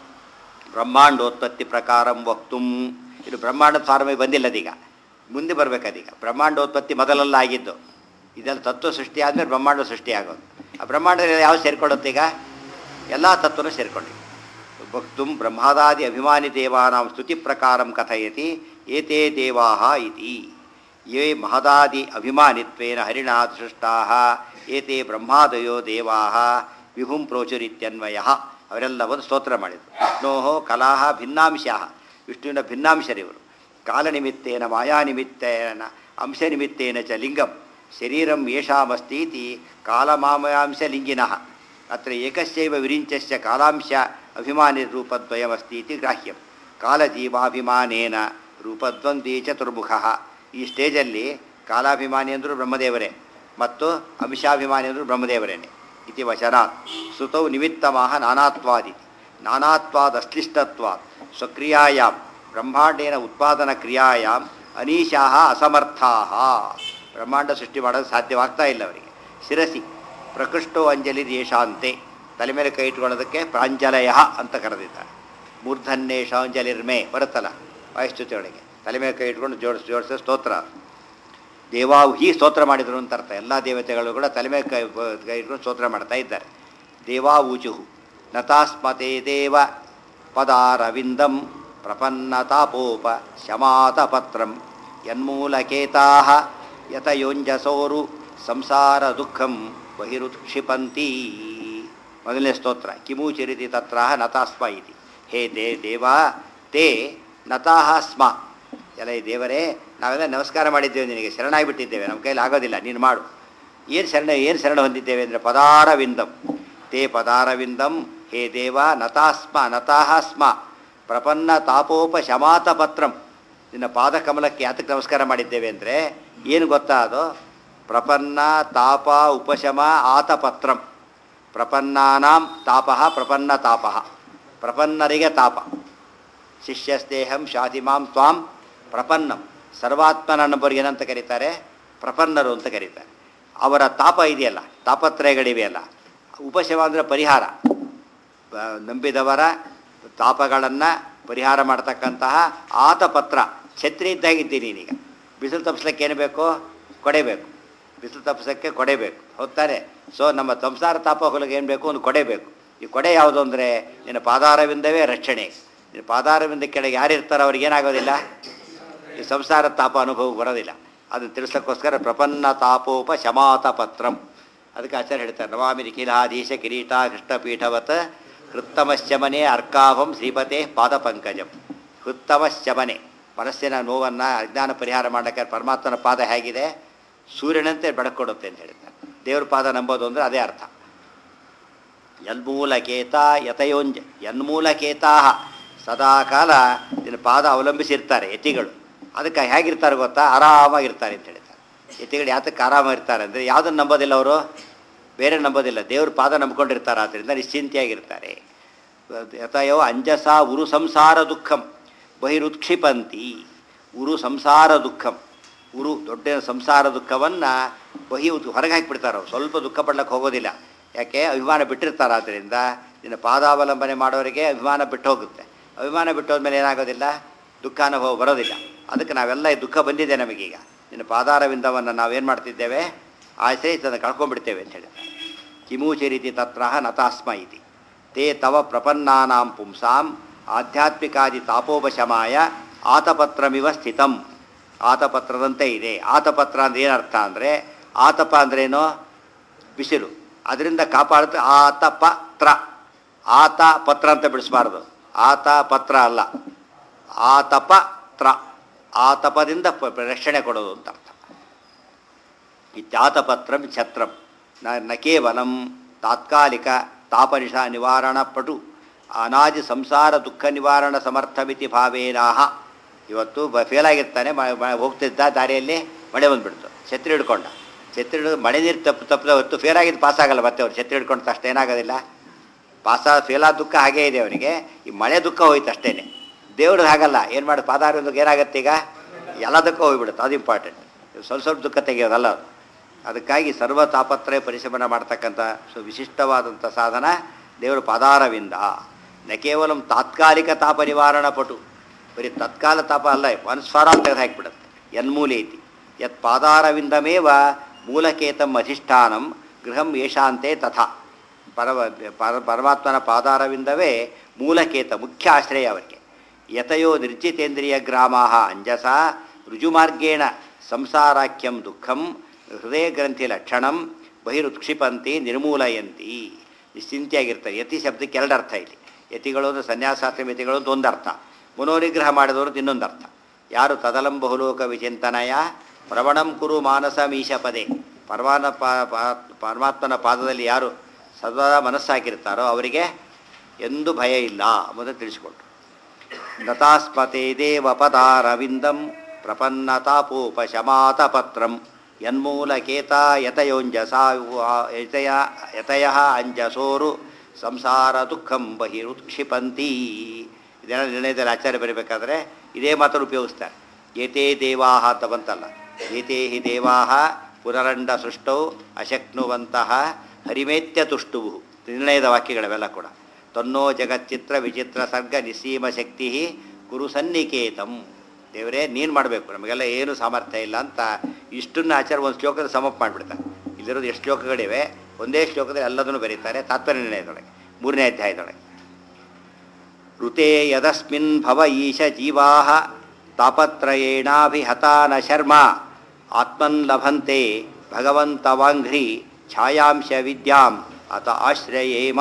Speaker 1: ಬ್ರಹ್ಮಾಂಡೋತ್ಪತ್ತಿ ಪ್ರಕಾರಂ ವಕ್ತುಂ ಇದು ಬ್ರಹ್ಮಾಂಡದ ಫಾರ್ಮಿಗೆ ಬಂದಿಲ್ಲ ಅದೀಗ ಮುಂದೆ ಬರಬೇಕದೀಗ ಬ್ರಹ್ಮಾಂಡೋತ್ಪತ್ತಿ ಮೊದಲೆಲ್ಲ ಆಗಿದ್ದು ಇದೆಲ್ಲ ತತ್ವ ಸೃಷ್ಟಿ ಆದಮೇಲೆ ಬ್ರಹ್ಮಾಂಡ ಸೃಷ್ಟಿ ಆಗೋದು ಆ ಬ್ರಹ್ಮಾಂಡದಲ್ಲಿ ಯಾವ ಸೇರ್ಕೊಳ್ಳುತ್ತೆ ಈಗ ಎಲ್ಲ ತತ್ವನೂ ಸೇರ್ಕೊಂಡು ವಕ್ತುಂ ಬ್ರಹ್ಮಾದಾದಿ ಅಭಿಮಾನಿ ದೇವಾನಾಂ ಸ್ತುತಿ ಪ್ರಕಾರಂ ಕಥಯತಿ ಏತೇ ದೇವಾಹ ಇತಿ ಯೇ ಮಹದಾದಿ ಅಭಿಮಾನಿತ್ವೇನ ಹರಿಣಾ ಸೃಷ್ಟಾ ಏತೇ ಬ್ರಹ್ಮಾದಯೋ ದೇವಾಹ ವಿಹುಂ ಪ್ರೋಚುರಿತ್ಯನ್ವಯ ಅವರೆಲ್ಲ ಒಂದು ಸ್ತೋತ್ರ ಮಾಡಿದರು ವಿಷ್ಣೋ ಕಲಾ ಭಿನ್ನಾಂಶಾ ವಿಷ್ಣುವಿನ ಭಿನ್ನಾಂಶರಿವರು ಕಾಲನಿಮಿತ್ತೇನ ಮಾಯಾನಿಮಿತ್ತೇನ ಅಂಶನಿಮಿತ್ತೇನ ಚ ಲಿಂಗಂ ಶರೀರಂ ಯೇಷಾಮಸ್ತೀತಿ ಕಾಲಮಾಮಯಾಂಶ ಲಿಂಗಿನಃ ಅತ್ರ ಏಕಸ್ಯೈವ ವಿರಿಂಚಸ್ಯ ಕಾಲಾಂಶ ಅಭಿಮಾನಿ ರೂಪದ್ವಯಮಸ್ತೀತಿ ಗ್ರಾಹ್ಯಂ ಕಾಲಜೀವಾಭಿಮಾನೇನ ರೂಪದ್ವಂದ್ವೀ ಚತುರ್ಮುಖ ಈ ಸ್ಟೇಜಲ್ಲಿ ಕಾಲಾಭಿಮಾನಿ ಅಂದರೂ ಬ್ರಹ್ಮದೇವರೇ ಮತ್ತು ಅಂಶಾಭಿಮಾನಿ ಅಂದರೂ ಬ್ರಹ್ಮದೇವರೇನೆ ಇತಿ ವಚನಾತ್ ಶ್ರುತೌ ನಿಮಿತ್ತಮಾಹ ನಾನಾತ್ವಾದಿ ನಾನಾತ್ವಾದಶ್ಲಿಷ್ಟತ್ವಾತ್ ಸ್ವಕ್ರಿಯಾಯಾಂ ಬ್ರಹ್ಮಾಂಡೇನ ಉತ್ಪಾದನ ಕ್ರಿಯಾಯಾಮ್ ಅನೀಶಾ ಅಸಮರ್ಥಾ ಬ್ರಹ್ಮಾಂಡ ಸೃಷ್ಟಿ ಮಾಡೋದು ಸಾಧ್ಯವಾಗ್ತಾ ಇಲ್ಲ ಅವರಿಗೆ ಶಿರಸಿ ಪ್ರಕೃಷ್ಟೋ ಅಂಜಲಿ ದೇಶಾಂತೆ ತಲೆ ಮೇಲೆ ಕೈ ಇಟ್ಕೊಳ್ಳೋದಕ್ಕೆ ಪ್ರಾಂಜಲಯ ಅಂತ ಕರೆದಿದ್ದಾರೆ ಮೂರ್ಧನ್ಯೇಶಾಂಜಲಿರ್ಮೆ ಬರುತ್ತಲ್ಲ ವಾಯುಸ್ತುತಿ ಒಳಗೆ ತಲೆ ಮೇಲೆ ಕೈ ಇಟ್ಕೊಂಡು ಜೋಡಿಸ್ ಜೋಡಿಸೋ ಸ್ತೋತ್ರ ದೇವಾವು ಹೀ ಸ್ತೋತ್ರ ಮಾಡಿದರು ಅಂತ ಅರ್ಥ ಎಲ್ಲ ದೇವತೆಗಳು ಕೂಡ ತಲೆ ಮೇಲೆ ಕೈ ಕೈ ಇಟ್ಕೊಂಡು ಸ್ತೋತ್ರ ಮಾಡ್ತಾ ಇದ್ದಾರೆ ದೇವಾವೂಚುಹು ನತಾಸ್ಮತೆ ದೇವ ಪದಾರವಿಂದಂ ಪ್ರಪನ್ನತಾಪೋಪ ಶಮಾತಪತ್ರಂ ಯನ್ಮೂಲಕೇತಾ ಯತಯೋಂಜಸೋರು ಸಂಸಾರ ದುಃಖಂ ಬಹಿರುಕ್ಷಿಪಂತಿ ಮೊದಲನೇ ಸ್ತೋತ್ರ ಕಿಮೂಚಿರಿತಿ ತತ್ರ ನತಾಸ್ಮ ಇತಿ ಹೇ ದೇ ದೇವ ತೇ ನತಾಹ ಸ್ಮ ಎಲ್ಲ ಈ ದೇವರೇ ನಾವೆಲ್ಲ ನಮಸ್ಕಾರ ಮಾಡಿದ್ದೇವೆ ನಿನಗೆ ಶರಣಾಗಿಬಿಟ್ಟಿದ್ದೇವೆ ನಮ್ಮ ಕೈಲಿ ಆಗೋದಿಲ್ಲ ನೀನು ಮಾಡು ಏನು ಶರಣ ಏನು ಶರಣ ಹೊಂದಿದ್ದೇವೆ ಅಂದರೆ ಪದಾರವಿಂದಂ ತೇ ಪದಾರವಿಂದಂ ಹೇ ದೇವ ನತಾಸ್ಮ ನತಾಹ ಸ್ಮ ಪ್ರಪನ್ನ ತಾಪೋಪ ಶಮಾತ ಪತ್ರಂ ನಿನ್ನ ಪಾದಕಮಲಕ್ಕೆ ಯಾತಕ್ಕೆ ನಮಸ್ಕಾರ ಮಾಡಿದ್ದೇವೆ ಅಂದರೆ ಏನು ಗೊತ್ತಾ ಅದು ಪ್ರಪನ್ನ ತಾಪ ಉಪಶಮ ಆತಪತ್ರಂ ಪ್ರಪನ್ನಾನಾಂ ತಾಪ ಪ್ರಪನ್ನ ತಾಪ ಪ್ರಪನ್ನರಿಗೆ ತಾಪ ಶಿಷ್ಯಸ್ನೇಹಂ ಶಾತಿಮಾಂ ತ್ವಾಂ ಪ್ರಪನ್ನಂ ಸರ್ವಾತ್ಮನನ್ನೊಬ್ಬರಿಗೆ ಏನಂತ ಕರೀತಾರೆ ಪ್ರಪನ್ನರು ಅಂತ ಕರೀತಾರೆ ಅವರ ತಾಪ ಇದೆಯಲ್ಲ ತಾಪತ್ರಯಗಳಿವೆಯಲ್ಲ ಉಪಶಮ ಅಂದರೆ ಪರಿಹಾರ ಬ- ನಂಬಿದವರ ತಾಪಗಳನ್ನು ಪರಿಹಾರ ಮಾಡ್ತಕ್ಕಂತಹ ಆತಪತ್ರ ಛತ್ರಿ ಇದ್ದಾಗಿದ್ದೀನಿ ನೀನೀಗ ಬಿಸಿಲು ತಪ್ಪಿಸ್ಲಿಕ್ಕೆ ಏನು ಬೇಕು ಕೊಡೆಬೇಕು ಬಿಸಿಲು ತಪ್ಪಿಸೋಕ್ಕೆ ಕೊಡೆಬೇಕು ಹೋಗ್ತಾರೆ ಸೊ ನಮ್ಮ ಸಂಸಾರ ತಾಪ ಹೊಲಗೆ ಏನು ಬೇಕು ಒಂದು ಕೊಡೆ ಬೇಕು ಈ ಕೊಡೆ ಯಾವುದು ಅಂದರೆ ನಿನ್ನ ಪಾದಾರವಿಂದವೇ ರಕ್ಷಣೆ ನಿನ್ನ ಪಾದಾರವಿಂದ ಕೆಳಗೆ ಯಾರು ಇರ್ತಾರೋ ಅವ್ರಿಗೆ ಏನಾಗೋದಿಲ್ಲ ಈ ಸಂಸಾರ ತಾಪ ಅನುಭವ ಬರೋದಿಲ್ಲ ಅದನ್ನು ತಿಳಿಸೋಕ್ಕೋಸ್ಕರ ಪ್ರಪನ್ನ ತಾಪೋಪ ಶಮಾತ ಪತ್ರಂ ಅದಕ್ಕೆ ಆಚಾರ್ಯ ಹೇಳ್ತಾರೆ ನಮಾಮಿ ನಿಖಿಲಾಧೀಶ ಕಿರೀಟ ಕೃಷ್ಣಪೀಠವತ್ ಹೃತ್ತಮಶ್ಚಮನೆ ಅರ್ಕಾಭಂ ಶ್ರೀಪತೆ ಪಾದಪಂಕಜಂ ಹೃತ್ತಮಶ್ಚಮನೆ ಮನಸ್ಸಿನ ನೋವನ್ನು ಅಜ್ಞಾನ ಪರಿಹಾರ ಮಾಡೋಕ್ಕೆ ಪರಮಾತ್ಮನ ಪಾದ ಹೇಗಿದೆ ಸೂರ್ಯನಂತೆ ಬೆಳಕೊಡುತ್ತೆ ಅಂತ ಹೇಳ್ತಾರೆ ದೇವ್ರ ಪಾದ ನಂಬೋದು ಅಂದರೆ ಅದೇ ಅರ್ಥ ಯನ್ಮೂಲಕೇತ ಯತಯೋಂಜ ಯನ್ಮೂಲಕೇತಾ ಸದಾಕಾಲ ನಿನ್ನ ಪಾದ ಅವಲಂಬಿಸಿರ್ತಾರೆ ಯತಿಗಳು ಅದಕ್ಕೆ ಹೇಗಿರ್ತಾರೆ ಗೊತ್ತಾ ಆರಾಮಾಗಿರ್ತಾರೆ ಅಂತ ಹೇಳ್ತಾರೆ ಯತಿಗಳು ಯಾತಕ್ಕೆ ಆರಾಮಾಗಿರ್ತಾರೆ ಅಂದರೆ ಯಾವುದನ್ನು ನಂಬೋದಿಲ್ಲ ಅವರು ಬೇರೆ ನಂಬೋದಿಲ್ಲ ದೇವ್ರ ಪಾದ ನಂಬ್ಕೊಂಡಿರ್ತಾರೆ ಆದ್ದರಿಂದ ನಿಶ್ಚಿಂತೆಯಾಗಿರ್ತಾರೆ ಯತಯೋ ಅಂಜಸ ಉರು ಸಂಸಾರ ದುಃಖಂ ಬಹಿರುತ್ಕ್ಷಿಪಂತಿ ಉರು ಸಂಸಾರ ದುಃಖಂ ಉರು ದೊಡ್ಡ ಸಂಸಾರ ದುಃಖವನ್ನು ಬಹಿ ಉತ್- ಹೊರಗೆ ಹಾಕಿಬಿಡ್ತಾರೆ ಅವ್ರು ಸ್ವಲ್ಪ ದುಃಖ ಪಡ್ಲಿಕ್ಕೆ ಹೋಗೋದಿಲ್ಲ ಯಾಕೆ ಅಭಿಮಾನ ಬಿಟ್ಟಿರ್ತಾರೆ ಆದ್ದರಿಂದ ನಿನ್ನ ಪಾದಾವಲಂಬನೆ ಮಾಡೋರಿಗೆ ಅಭಿಮಾನ ಬಿಟ್ಟು ಹೋಗುತ್ತೆ ಅಭಿಮಾನ ಬಿಟ್ಟು ಹೋದ್ಮೇಲೆ ಏನಾಗೋದಿಲ್ಲ ದುಃಖ ಅನುಭವ ಬರೋದಿಲ್ಲ ಅದಕ್ಕೆ ನಾವೆಲ್ಲ ಈ ದುಃಖ ಬಂದಿದೆ ನಮಗೀಗ ನಿನ್ನ ಪಾದಾರವಿಂದವನ್ನು ನಾವೇನು ಮಾಡ್ತಿದ್ದೇವೆ ಆಶ್ರಯಿಸಿ ಅದನ್ನು ಕಳ್ಕೊಂಡ್ಬಿಡ್ತೇವೆ ಅಂತ ಹೇಳ್ತಾರೆ ಕಿಮೂಚರಿತಿ ತತ್ರ ನತಾಸ್ಮ ಇತಿ ತೇ ತವ ಪ್ರಪನ್ನಾನಾಂ ಪುಂಸಾಂ ಆಧ್ಯಾತ್ಮಿಕಾದಿ ತಾಪೋಪಶಮಾಯ ಆತಪತ್ರಮಿವ ಸ್ಥಿತಂ ಆತಪತ್ರದಂತೆ ಇದೆ ಆತಪತ್ರ ಅಂದ್ರೆ ಏನರ್ಥ ಅಂದರೆ ಆತಪ ಅಂದ್ರೇನು ಬಿಸಿಲು ಅದರಿಂದ ಕಾಪಾಡುತ್ತೆ ಆತ ಪತ್ರ ಆತ ಪತ್ರ ಅಂತ ಬಿಡಿಸ್ಬಾರ್ದು ಆತ ಪತ್ರ ಅಲ್ಲ ಆತಪತ್ರ ಆತಪದಿಂದ ಪ- ಪ- ರಕ್ಷಣೆ ಕೊಡೋದು ಅಂತ ಅರ್ಥ ಇತ್ಯಾತಪತ್ರಂ ಛತ್ರಂ ನ ನ ಕೇವಲಂ ತಾತ್ಕಾಲಿಕ ತಾಪನಿಷ ನಿವಾರಣ ಪಟು ಅನಾದಿ ಸಂಸಾರ ದುಃಖ ನಿವಾರಣ ಸಮರ್ಥಮಿತಿ ಭಾವೇನಾಹ ಇವತ್ತು ಬ ಫೇಲ್ ಆಗಿರ್ತಾನೆ ಮ- ಮ- ಹೋಗ್ತಿದ್ದ ದಾರಿಯಲ್ಲಿ ಮಳೆ ಬಂದುಬಿಡ್ತು ಛತ್ರಿ ಹಿಡ್ಕೊಂಡ ಛತ್ರಿ ಹಿಡಿದು ಮಳೆ ನೀರು ತಪ್ಪು ತಪ್ಪದ ಹೊತ್ತು ಫೇಲ್ ಆಗಿದ್ದು ಪಾಸ್ ಆಗಲ್ಲ ಮತ್ತೆ ಅವ್ರು ಛತ್ರಿ ಹಿಡ್ಕೊಂಡು ತಕ್ಷಣ ಏನಾಗೋದಿಲ್ಲ ಪಾಸ ಫೇಲ್ ಆದ ದುಃಖ ಹಾಗೇ ಇದೆ ಅವನಿಗೆ ಈ ಮಳೆ ದುಃಖ ಹೋಯ್ತು ಅಷ್ಟೇನೆ ದೇವ್ರಿಗೆ ಹಾಗಲ್ಲ ಏನು ಮಾಡಿ ಪಾದಾರವಿಂದಕ್ಕೆ ಏನಾಗುತ್ತೆ ಈಗ ಎಲ್ಲ ದುಃಖ ಹೋಗ್ಬಿಡುತ್ತೆ ಅದು ಇಂಪಾರ್ಟೆಂಟ್ ಸ್ವಲ್ಪ ಸ್ವಲ್ಪ ದುಃಖ ತೆಗೆಯೋದಲ್ಲ ಅದು ಅದಕ್ಕಾಗಿ ಸರ್ವ ತಾಪತ್ರಯ ಪರಿಶ್ರಮಣ ಮಾಡ್ತಕ್ಕಂಥ ಸೊ ವಿಶಿಷ್ಟವಾದಂಥ ಸಾಧನ ದೇವರ ಪಾದಾರವಿಂದ ನ ಕೇವಲ ತಾತ್ಕಾಲಿಕ ತಾಪ ನಿವಾರಣ ಪಟು ಬರೀ ತತ್ಕಾಲ ತಾಪ ಅಲ್ಲ ಮನುಸ್ವರ ತೆಗೆದು ಹಾಕಿಬಿಡುತ್ತೆ ಯನ್ಮೂಲೆ ಐತಿ ಯತ್ ಪಾದಾರವಿಂದಮೇವ ಮೂಲಕೇತಂ ಅಧಿಷ್ಠಾನಂ ಗೃಹಂ ಯೇಷಾಂತೆ ತಥಾ ಪರವ ಪರ ಪರಮಾತ್ಮನ ಪಾದಾರವಿಂದವೇ ಮೂಲಕೇತ ಮುಖ್ಯ ಆಶ್ರಯ ಅವರಿಗೆ ಯತಯೋ ನಿರ್ಜಿತೇಂದ್ರಿಯ ಗ್ರಾಮಾ ಅಂಜಸ ರುಜುಮಾರ್ಗೇಣ ಸಂಸಾರಾಖ್ಯಂ ದುಃಖಂ ಹೃದಯ ಗ್ರಂಥಿ ಲಕ್ಷಣಂ ಬಹಿರುತ್ಕ್ಷಿಪಂತಿ ನಿರ್ಮೂಲಯಂತಿ ನಿಶ್ಚಿಂತೆಯಾಗಿರ್ತಾರೆ ಯತಿ ಶಬ್ದಕ್ಕೆ ಎರಡು ಅರ್ಥ ಇಲ್ಲಿ ಯತಿಗಳು ಅಂದರೆ ಸನ್ಯಾಸಾಶ್ರಮ ಯತಿಗಳು ಅಂತ ಒಂದು ಅರ್ಥ ಮನೋನಿಗ್ರಹ ಮಾಡಿದವರು ಇನ್ನೊಂದು ಅರ್ಥ ಯಾರು ತದಲಂ ಬಹುಲೋಕ ವಿಚಿಂತನಯ ಪ್ರವಣಂ ಕುರು ಮಾನಸ ಮೀಶ ಪದೇ ಪರಮಾನ ಪಾ ಪಾ- ಪರಮಾತ್ಮನ ಪಾದದಲ್ಲಿ ಯಾರು ಸದಾ ಮನಸ್ಸಾಕಿರ್ತಾರೋ ಅವರಿಗೆ ಎಂದೂ ಭಯ ಇಲ್ಲ ಎಂಬುದನ್ನು ತಿಳಿಸಿಕೊಟ್ರು ನತಾಸ್ಮತೆ ದೇವ ಪದಾರವಿಂದಂ ಪ್ರಪನ್ನತಾಪೋಪಶಮಾತ ಪತ್ರಂ ಯನ್ಮೂಲಕೇತ ಯತಯೋಂಜಸ ಯತಯ ಯತಯ ಅಂಜಸೋರು ಸಂಸಾರ ದುಃಖಂ ಬಹಿರುತ್ಕ್ಷಿಪಂತಿ ಇದೆಲ್ಲ ನಿರ್ಣಯದಲ್ಲಿ ಆಚಾರ್ಯ ಬರೀಬೇಕಾದ್ರೆ ಇದೇ ಮಾತನ್ನು ಉಪಯೋಗಿಸ್ತಾರೆ ಏತೇ ದೇವಾಹ ಅಂತ ಬಂತಲ್ಲ ಏತೇ ಹಿ ದೇವಾಹ ಪುನರಂಡ ಸೃಷ್ಟೌ ಅಶಕ್ನುವಂತಹ ಹರಿಮೇತ್ಯ ತುಷ್ಟುವು ನಿರ್ಣಯದ ವಾಕ್ಯಗಳವೆಲ್ಲ ಕೂಡ ತನ್ನೋ ಜಗಚ್ಚಿತ್ರ ವಿಚಿತ್ರ ಸರ್ಗ ನಿಸೀಮ ಶಕ್ತಿ ಕುರು ಸನ್ನಿಕೇತಂ ದೇವರೇ ನೀನು ಮಾಡಬೇಕು ನಮಗೆಲ್ಲ ಏನು ಸಾಮರ್ಥ್ಯ ಇಲ್ಲ ಅಂತ ಇಷ್ಟನ್ನು ಆಚಾರ ಒಂದು ಶ್ಲೋಕದ ಸಮಪ್ ಮಾಡಿಬಿಡ್ತಾರೆ ಇಲ್ಲಿರೋದು ಎಷ್ಟು ಶ್ಲೋಕಗಳಿವೆ ಒಂದೇ ಶ್ಲೋಕದಲ್ಲಿ ಎಲ್ಲದನ್ನು ಬರೀತಾರೆ ತಾತ್ಪರ್ಯ ನಿರ್ಣಯದೊಳಗೆ ಮೂರನೇ ಅಧ್ಯಾಯದೊಳಗೆ ಋತೆ ಯದಸ್ಮಿನ್ ಭವ ಈಶ ಜೀವಾ ತಾಪತ್ರಯೇಣಾಭಿಹತಾ ನ ಶರ್ಮ ಆತ್ಮನ್ ಲಭಂತೆ ಭಗವಂತವಾಂಘ್ರಿ ಛಾಯಾಂಶ ವಿದ್ಯಾಂ ಅತ ಆಶ್ರಯೇಮ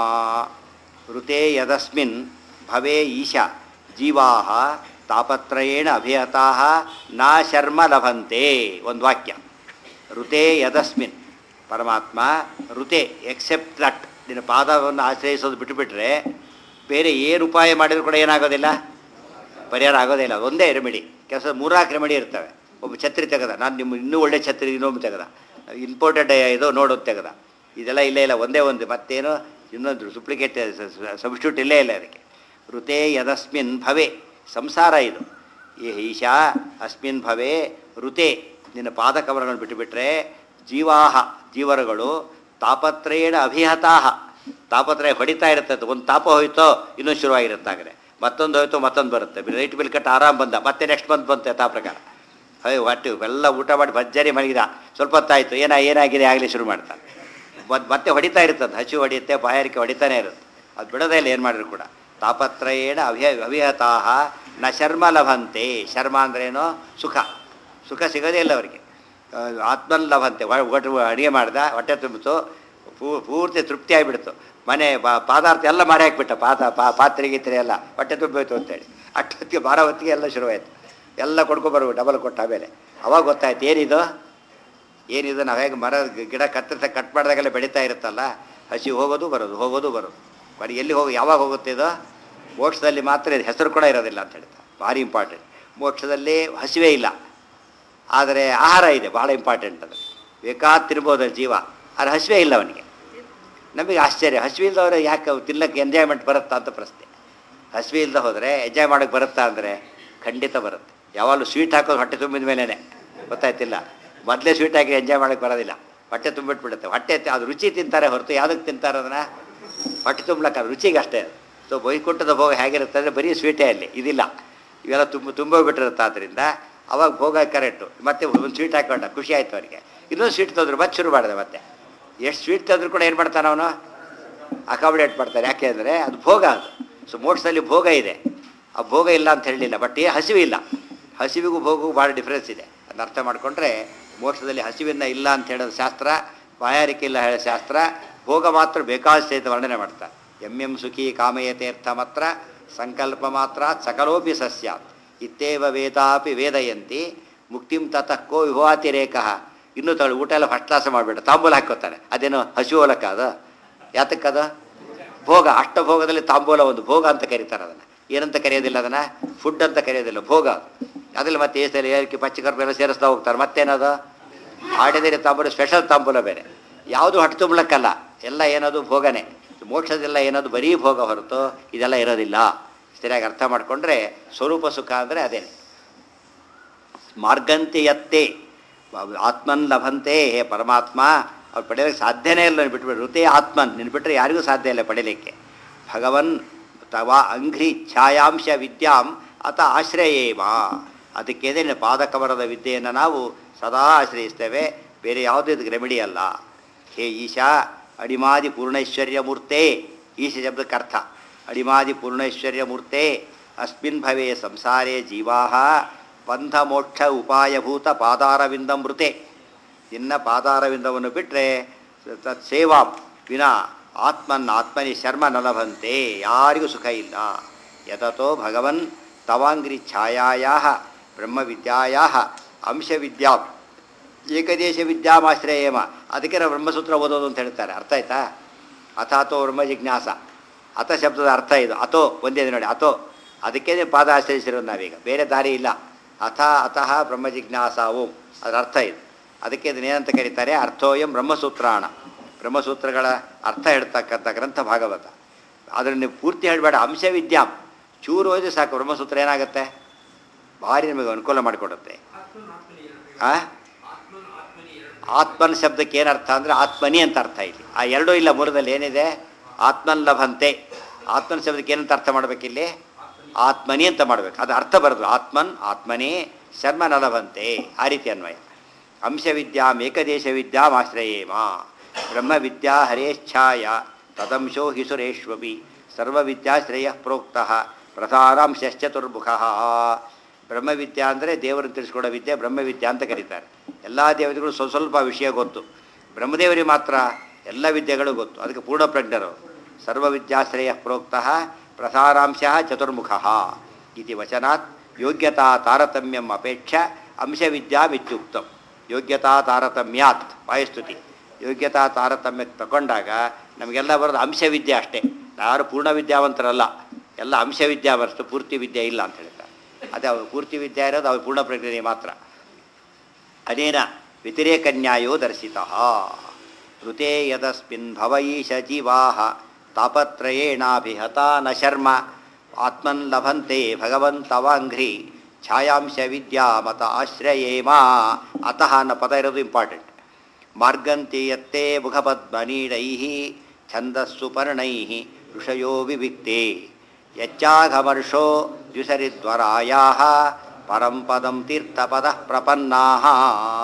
Speaker 1: ಋತೆ ಯದಸ್ಮಿನ್ ಭವೇ ಈಶ ಜೀವಾ ತಾಪತ್ರಯೇಣ ಅಭಿಹತಾ ನಾ ಶರ್ಮ ಲಭಂತೆ ಒಂದು ವಾಕ್ಯ ಋತೆ ಯದಸ್ಮಿನ್ ಪರಮಾತ್ಮ ಋತೆ ಎಕ್ಸೆಪ್ಟ್ ದಟ್ ನಿನ್ನ ಪಾದವನ್ನು ಆಶ್ರಯಿಸೋದು ಬಿಟ್ಟುಬಿಟ್ರೆ ಬೇರೆ ಏನು ಉಪಾಯ ಮಾಡಿದ್ರು ಕೂಡ ಏನಾಗೋದಿಲ್ಲ ಪರಿಹಾರ ಆಗೋದೇ ಇಲ್ಲ ಒಂದೇ ರೆಮಿಡಿ ಕೆಲಸ ಮೂರ್ನಾಲ್ಕು ರೆಮಿಡಿ ಇರ್ತವೆ ಒಬ್ಬ ಛತ್ರಿ ತೆಗೆದ ನಾನು ನಿಮ್ಮ ಇನ್ನೂ ಒಳ್ಳೆ ಛತ್ರಿ ಇನ್ನೊಬ್ಬ ತೆಗೆದ ಇಂಪೋರ್ಟೆಡ್ ಇದು ನೋಡೋದು ತೆಗೆದ ಇದೆಲ್ಲ ಇಲ್ಲೇ ಇಲ್ಲ ಒಂದೇ ಒಂದು ಮತ್ತೇನು ಇನ್ನೊಂದು ಸುಪ್ಲಿಕೇಟ್ ಸಬ್ಸ್ಟ್ಯೂಟ್ ಇಲ್ಲೇ ಇಲ್ಲ ಅದಕ್ಕೆ ಋತೆ ಯದಸ್ಮಿನ್ ಭವೆ ಸಂಸಾರ ಇದು ಈ ಈಶಾ ಅಸ್ಮಿನ್ ಭವೆ ಋತೆ ನಿನ್ನ ಪಾದಕಮರಗಳನ್ನು ಬಿಟ್ಟುಬಿಟ್ರೆ ಜೀವಾಹ ಜೀವರುಗಳು ತಾಪತ್ರಯೇಣ ಅಭಿಹತಾಹ ತಾಪತ್ರಯ ಹೊಡಿತಾ ಇರ್ತದೆ ಒಂದು ತಾಪ ಹೋಯ್ತೋ ಇನ್ನೊಂದು ಶುರುವಾಗಿರುತ್ತಾಗರೆ ಮತ್ತೊಂದು ಹೋಯ್ತು ಮತ್ತೊಂದು ಬರುತ್ತೆ ಲೈಟ್ ಬಿಲ್ ಕಟ್ಟು ಆರಾಮ್ ಬಂದ ಮತ್ತೆ ನೆಕ್ಸ್ಟ್ ಮಂತ್ ಬಂತೆ ತಾ ಪ್ರಕಾರ ಅಯ್ಯೋ ಒಟ್ಟು ಎಲ್ಲ ಊಟ ಮಾಡಿ ಭಜ್ಜರಿ ಮಲಗಿದ ಸ್ವಲ್ಪ ಹೊತ್ತಾಯಿತು ಏನ ಏನಾಗಿದೆ ಆಗಲಿ ಶುರು ಮಾಡ್ತಾನೆ ಮತ್- ಮತ್ತೆ ಹೊಡಿತಾ ಇರ್ತದೆ ಹಸಿ ಹೊಡಿಯುತ್ತೆ ಬಾಯಾರಿಕೆ ಹೊಡಿತಾನೆ ಇರುತ್ತೆ ಅದು ಬಿಡೋದೇ ಇಲ್ಲ ಏನು ಮಾಡಿದ್ರು ಕೂಡ ತಾಪತ್ರಯೇಣ ಅಭ್ಯ ಅವಿಹತಾ ನ ಶರ್ಮ ಲಭಂತೆ ಶರ್ಮ ಅಂದ್ರೇನು ಸುಖ ಸುಖ ಸಿಗೋದೇ ಇಲ್ಲ ಅವರಿಗೆ ಆತ್ಮನ್ ಲಭಂತೆ ಒಟ್ಟು ಅಡುಗೆ ಮಾಡ್ದ ಹೊಟ್ಟೆ ತುಂಬಿತು ಪೂ- ಪೂರ್ತಿ ತೃಪ್ತಿ ಆಗಿಬಿಡ್ತು ಮನೆ ಪಾ- ಪಾದಾರ್ಥ ಎಲ್ಲ ಮಾರಿ ಹಾಕ್ಬಿಟ್ಟ ಪಾದ ಪಾ ಪಾತ್ರೆ ಗೀತ್ರೆ ಎಲ್ಲ ಹೊಟ್ಟೆ ತುಂಬೋಯ್ತು ಅಂತೇಳಿ ಅಷ್ಟೊತ್ತಿಗೆ ಬಾರೋ ಹೊತ್ತಿಗೆ ಎಲ್ಲ ಶುರುವಾಯಿತು ಎಲ್ಲ ಕೊಡ್ಕೊಬರ್ಬೇಕು ಡಬಲ್ ಕೊಟ್ಟ ಆಮೇಲೆ ಅವಾಗ ಗೊತ್ತಾಯ್ತು ಏನಿದು ಏನಿದು ನಾವು ಹೇಗೆ ಮರ ಗಿಡ ಕತ್ತರಿಸ ಕಟ್ ಮಾಡಿದಾಗೆಲ್ಲ ಬೆಳೀತಾ ಇರುತ್ತಲ್ಲ ಹಸಿ ಹೋಗೋದು ಬರೋದು ಹೋಗೋದು ಬರೋದು ಬರೀ ಎಲ್ಲಿ ಹೋಗಿ ಯಾವಾಗ ಹೋಗುತ್ತೆ ಇದು ಮೋಕ್ಷದಲ್ಲಿ ಮಾತ್ರ ಇದು ಹೆಸರು ಕೂಡ ಇರೋದಿಲ್ಲ ಅಂತ ಹೇಳ್ತಾರೆ ಭಾರಿ ಇಂಪಾರ್ಟೆಂಟ್ ಮೋಕ್ಷದಲ್ಲಿ ಹಸಿವೇ ಇಲ್ಲ ಆದರೆ ಆಹಾರ ಇದೆ ಭಾಳ ಇಂಪಾರ್ಟೆಂಟ್ ಅದು ಬೇಕಾದ ತಿನ್ಬೋದು ಜೀವ ಆದರೆ ಹಸಿವೇ ಇಲ್ಲ ಅವನಿಗೆ ನಮಗೆ ಆಶ್ಚರ್ಯ ಹಸಿವೆ ಇಲ್ಲದವ್ರೆ ಯಾಕೆ ಅವು ತಿನ್ನಕ್ಕೆ ಎಂಜಾಯ್ಮೆಂಟ್ ಬರುತ್ತಾ ಅಂತ ಪ್ರಶ್ನೆ ಹಸಿವೆ ಇಲ್ಲದೆ ಹೋದರೆ ಎಂಜಾಯ್ ಮಾಡೋಕ್ಕೆ ಬರುತ್ತಾ ಅಂದರೆ ಖಂಡಿತ ಬರುತ್ತೆ ಯಾವಾಗಲೂ ಸ್ವೀಟ್ ಹಾಕೋದು ಹೊಟ್ಟೆ ತುಂಬಿದ ಮೇಲೇ ಗೊತ್ತಾಯ್ತಿಲ್ಲ ಮೊದಲೇ ಸ್ವೀಟ್ ಹಾಕಿ ಎಂಜಾಯ್ ಮಾಡೋಕ್ಕೆ ಬರೋದಿಲ್ಲ ಹೊಟ್ಟೆ ತುಂಬಿಟ್ಬಿಡುತ್ತೆ ಹೊಟ್ಟೆ ತಿ- ಅದು ರುಚಿ ತಿಂತಾರೆ ಹೊರತು ಯಾವುದಕ್ಕೆ ತಿಂತಾರೆ ಅದನ್ನು ಹೊಟ್ಟೆ ತುಂಬಲಕ್ಕ ರುಚಿಗೆ ಅಷ್ಟೇ ಸೊ ಬೈಕುಂಠದ ಭೋಗ ಹೇಗಿರುತ್ತೆ ಅಂದರೆ ಬರೀ ಸ್ವೀಟೇ ಅಲ್ಲಿ ಇದಿಲ್ಲ ಇವೆಲ್ಲ ತುಂಬ ತುಂಬೋಗ್ಬಿಟ್ಟಿರುತ್ತೆ ಆದ್ದರಿಂದ ಅವಾಗ ಭೋಗ ಕರೆಕ್ಟು ಮತ್ತೆ ಒಂದು ಸ್ವೀಟ್ ಹಾಕೊಂಡ ಖುಷಿ ಆಯಿತು ಅವರಿಗೆ ಇನ್ನೊಂದು ಸ್ವೀಟ್ ತಂದ್ರು ಮತ್ತೆ ಶುರು ಮಾಡಿದೆ ಮತ್ತೆ ಎಷ್ಟು ಸ್ವೀಟ್ ತಂದ್ರು ಕೂಡ ಏನು ಮಾಡ್ತಾನೆ ಅವನು ಅಕಾಮಿಡೇಟ್ ಮಾಡ್ತಾರೆ ಯಾಕೆ ಅಂದರೆ ಅದು ಭೋಗ ಅದು ಸೊ ಮೋಟ್ಸಲ್ಲಿ ಭೋಗ ಇದೆ ಆ ಭೋಗ ಇಲ್ಲ ಅಂತ ಹೇಳಲಿಲ್ಲ ಬಟ್ ಏ ಹಸಿವು ಇಲ್ಲ ಹಸಿವಿಗೂ ಭೋಗಗೂ ಭಾಳ ಡಿಫ್ರೆನ್ಸ್ ಇದೆ ಅದನ್ನ ಅರ್ಥ ಮಾಡಿಕೊಂಡ್ರೆ ಮೋಕ್ಷದಲ್ಲಿ ಹಸಿವಿನ ಇಲ್ಲ ಅಂತ ಹೇಳೋದು ಶಾಸ್ತ್ರ ಬಾಯಾರಿಕೆ ಇಲ್ಲ ಹೇಳೋ ಶಾಸ್ತ್ರ ಭೋಗ ಮಾತ್ರ ಬೇಕಾದಷ್ಟು ಸಹಿತ ವರ್ಣನೆ ಮಾಡ್ತಾರೆ ಎಂ ಎಂ ಸುಖಿ ಕಾಮಯತೀರ್ಥ ಮಾತ್ರ ಸಂಕಲ್ಪ ಮಾತ್ರ ಸಕಲೋಪಿ ಸಸ್ಯಾತ್ ಇತ್ತೇವ ವೇದಾಪಿ ವೇದಯಂತಿ ಮುಕ್ತಿಂ ತತಃ ಕೋ ವಿಭವಾತಿರೇಕ ಇನ್ನೂ ತಗೊಳ್ಳಿ ಊಟ ಎಲ್ಲ ಫಸ್ಟ್ ಕ್ಲಾಸ್ ಮಾಡಿಬಿಟ್ಟ ತಾಂಬೂಲ ಹಾಕೋತಾನೆ ಅದೇನು ಹಸಿವೋಲಕ್ಕ ಅದು ಯಾತಕ್ಕದ ಭೋಗ ಅಷ್ಟಭೋಗದಲ್ಲಿ ತಾಂಬೂಲ ಒಂದು ಭೋಗ ಅಂತ ಕರೀತಾರೆ ಅದನ್ನು ಏನಂತ ಕರೆಯೋದಿಲ್ಲ ಅದನ್ನು ಫುಡ್ ಅಂತ ಕರೆಯೋದಿಲ್ಲ ಭೋಗ ಅದು. ಅದ್ರಲ್ಲಿ ಮತ್ತೆ ಏಸಲ್ಲಿ ಏರಿಕೆ ಪಚ್ಚಕರ್ಪು ಎಲ್ಲ ಸೇರಿಸ್ತಾ ಹೋಗ್ತಾರೆ ಮತ್ತೇನದು ಆಡಿದರೆ ತಾಂಬೂಲ ಸ್ಪೆಷಲ್ ತಾಂಬೂಲ ಬೇರೆ ಯಾವುದು ಹೊಟ್ಟೆ ತುಂಬಲಕ್ಕಲ್ಲ ಎಲ್ಲ ಏನದು ಭೋಗನೇ ಮೋಕ್ಷದೆಲ್ಲ ಏನದು ಬರೀ ಭೋಗ ಹೊರತು ಇದೆಲ್ಲ ಇರೋದಿಲ್ಲ ಸರಿಯಾಗಿ ಅರ್ಥ ಮಾಡಿಕೊಂಡ್ರೆ ಸ್ವರೂಪ ಸುಖ ಅಂದರೆ ಅದೇನೆ ಮಾರ್ಗಂತೆಯತ್ತೆ ಆತ್ಮನ್ ಲಭಂತೆ ಹೇ ಪರಮಾತ್ಮ ಅವ್ರು ಪಡೆಯೋಕ್ಕೆ ಸಾಧ್ಯನೇ ಇಲ್ಲ ನೀನು ಬಿಟ್ಬಿಟ್ಟು ಋತೆ ಆತ್ಮನ್ ನೀನು ಬಿಟ್ಟರೆ ಯಾರಿಗೂ ಸಾಧ್ಯ ಇಲ್ಲ ಪಡೀಲಿಕ್ಕೆ ಭಗವನ್ ತವ ಅಂಘ್ರಿ ಛಾಯಾಂಶ ವಿದ್ಯಾಂ ಅತ ಆಶ್ರಯೇವ ಅದಕ್ಕೆ ನಿನ್ನ ಪಾದಕಮರದ ವಿದ್ಯೆಯನ್ನು ನಾವು ಸದಾ ಆಶ್ರಯಿಸ್ತೇವೆ ಬೇರೆ ಯಾವುದೇ ಇದಕ್ಕೆ ರೆಮಿಡಿ ಅಲ್ಲ ಹೇ ಈಶಾ ಅಡಿಮಾದಿ ಪೂರ್ಣೈಶ್ವರ್ಯ ಮೂರ್ತೆ ಈಶ ಶಬ್ದಕ್ಕೆ ಅರ್ಥ ಅಡಿಮಾದಿ ಪೂರ್ಣೈಶ್ವರ್ಯ ಮೂರ್ತೆ ಅಸ್ಮಿನ್ ಭವೇ ಸಂಸಾರೇ ಜೀವಾ ಬಂಧ ಮೋಕ್ಷ ಉಪಾಯಭೂತ ಪಾದಾರವಿಂದ ಮೃತೆ ನಿನ್ನ ಪಾದಾರವಿಂದವನ್ನು ಬಿಟ್ಟರೆ ತತ್ ಸೇವಾ ವಿನಾ ಆತ್ಮನ್ ಆತ್ಮನಿ ಶರ್ಮ ನಲಭಂತೆ ಯಾರಿಗೂ ಸುಖ ಇಲ್ಲ ಯತತೋ ಭಗವನ್ ತವಾಂಗ್ರಿ ಛಾಯಾಯಾ ಬ್ರಹ್ಮವಿದ್ಯಾಯಾ ಅಂಶವಿದ್ಯಾ ಏಕದೇಶ ವಿದ್ಯಾಮಾಶ್ರಯೇಮ ಅದಕ್ಕೆ ನಾವು ಬ್ರಹ್ಮಸೂತ್ರ ಓದೋದು ಅಂತ ಹೇಳ್ತಾರೆ ಅರ್ಥ ಆಯ್ತಾ ಅಥಾತೋ ಬ್ರಹ್ಮ ಜಿಜ್ಞಾಸ ಅಥ ಶಬ್ದದ ಅರ್ಥ ಇದು ಅಥೋ ಒಂದೇ ಇದೆ ನೋಡಿ ಅಥೋ ಅದಕ್ಕೆ ನೀವು ಪಾದ ಆಶ್ರಯಿಸಿರೋದು ನಾವೀಗ ಬೇರೆ ದಾರಿ ಇಲ್ಲ ಅಥ ಅತಃ ಬ್ರಹ್ಮ ಜಿಜ್ಞಾಸ ಓಂ ಅದರ ಅರ್ಥ ಇದು ಅದಕ್ಕೆ ಇದನ್ನೇನಂತ ಕರೀತಾರೆ ಅರ್ಥೋಯಂ ಬ್ರಹ್ಮಸೂತ್ರಾಣ ಬ್ರಹ್ಮಸೂತ್ರಗಳ ಅರ್ಥ ಹೇಳ್ತಕ್ಕಂಥ ಗ್ರಂಥ ಭಾಗವತ ಅದನ್ನು ನೀವು ಪೂರ್ತಿ ಹೇಳಬೇಡ ಅಂಶವಿದ್ಯಾಂ ಚೂರು ಓದಿ ಸಾಕು ಬ್ರಹ್ಮಸೂತ್ರ ಏನಾಗುತ್ತೆ ಭಾರಿ ನಮಗೆ ಅನುಕೂಲ ಮಾಡಿಕೊಡುತ್ತೆ ಆ ಆತ್ಮನ್ ಶಬ್ದಕ್ಕೆ ಏನು ಅರ್ಥ ಅಂದರೆ ಆತ್ಮನಿ ಅಂತ ಅರ್ಥ ಇಲ್ಲಿ ಆ ಎರಡೂ ಇಲ್ಲ ಮೂರದಲ್ಲಿ ಏನಿದೆ ಆತ್ಮನ್ ಲಭಂತೆ ಆತ್ಮನ್ ಶಬ್ದಕ್ಕೆ ಏನಂತ ಅರ್ಥ ಮಾಡಬೇಕಿಲ್ಲಿ ಆತ್ಮನಿ ಅಂತ ಮಾಡಬೇಕು ಅದು ಅರ್ಥ ಬರೋದು ಆತ್ಮನ್ ಆತ್ಮನೇ ಶರ್ಮ ನಲಭಂತೆ ಆ ರೀತಿ ಅನ್ವಯ ಅಂಶವಿದ್ಯಾಂ ಏಕದೇಶ ವಿದ್ಯಾಂ ಆಶ್ರಯೇಮ ಬ್ರಹ್ಮವಿದ್ಯಾ ಹರೇಚ್ಛಾಯ ತದಂಶೋ ಹಿ ಸುರೇಶ್ವಪಿ ಸರ್ವವಿದ್ಯಾಶ್ರಯ ಪ್ರೋಕ್ತಃ ಪ್ರಧಾನಾಂಶ್ಚತುರ್ಮುಖ ಬ್ರಹ್ಮವಿದ್ಯಾ ಅಂದರೆ ದೇವರನ್ನು ತಿಳಿಸ್ಕೊಡೋ ವಿದ್ಯೆ ಬ್ರಹ್ಮವಿದ್ಯಾ ಅಂತ ಕರೀತಾರೆ ಎಲ್ಲ ದೇವತೆಗಳು ಸ್ವಲ್ಪ ಸ್ವಲ್ಪ ವಿಷಯ ಗೊತ್ತು ಬ್ರಹ್ಮದೇವರಿಗೆ ಮಾತ್ರ ಎಲ್ಲ ವಿದ್ಯೆಗಳು ಗೊತ್ತು ಅದಕ್ಕೆ ಪೂರ್ಣ ಪ್ರಜ್ಞರು ಸರ್ವವಿದ್ಯಾಶ್ರಯ ಪ್ರೋಕ್ತಃ ಪ್ರಸಾರಾಂಶ ಚತುರ್ಮುಖ ಇತಿ ವಚನಾತ್ ಯೋಗ್ಯತಾ ತಾರತಮ್ಯಂ ಅಪೇಕ್ಷ ಅಂಶವಿದ್ಯಾಮಿತ್ಯುಕ್ತಂ ಯೋಗ್ಯತಾ ತಾರತಮ್ಯಾತ್ ವಾಯುಸ್ತುತಿ ಯೋಗ್ಯತಾ ತಾರತಮ್ಯ ತಗೊಂಡಾಗ ನಮಗೆಲ್ಲ ಬರೋದು ಅಂಶವಿದ್ಯೆ ಅಷ್ಟೇ ಯಾರು ಪೂರ್ಣ ವಿದ್ಯಾವಂತರಲ್ಲ ಎಲ್ಲ ಅಂಶವಿದ್ಯಾ ಬರೆಸ್ತು ಪೂರ್ತಿ ವಿದ್ಯೆ ಇಲ್ಲ ಅಂತ ಹೇಳ್ತಾರೆ ಅದೇ ಅವ್ರು ಪೂರ್ತಿ ವಿದ್ಯೆ ಇರೋದು ಅವ್ರು ಪೂರ್ಣ ಪ್ರಜ್ಞೆ ಮಾತ್ರ ಅನೇನ ವ್ಯತಿರೇಕನ್ಯಾಯೋ ದರ್ಶಿತ ಋತೆ ಯದಸ್ಮಿನ್ ಭವಯೀಶ ಜೀವಾ ತಾಪತ್ರಯೇಣಾಭಿಹತ ನ ಶರ್ಮ ಆತ್ಮನ್ ಲಭಂತೆ ಭಗವಂತವಾಂಘ್ರಿ ಛಾಯಾಂಶ ವಿದ್ಯಾ ಮತ ಆಶ್ರಯೇಮ ಅತಃ ನ ಪದ ಇರೋದು ಇಂಪಾರ್ಟೆಂಟ್ ಮಾರ್ಗಂತೀಯತ್ತೆ ಮುಖಪದ್ಮನೀಡೈ ಛಂದಸ್ಸು ಪರ್ಣೈ ಋಷಯೋ ವಿವಿಕ್ತೆ ಯಚ್ಚಾಘಮರ್ಷೋ ದ್ವಿಸರಿದ್ವರಾಯಾ ಪರಂ ಪದಂ ತೀರ್ಥಪದ ಪ್ರಪನ್ನಾ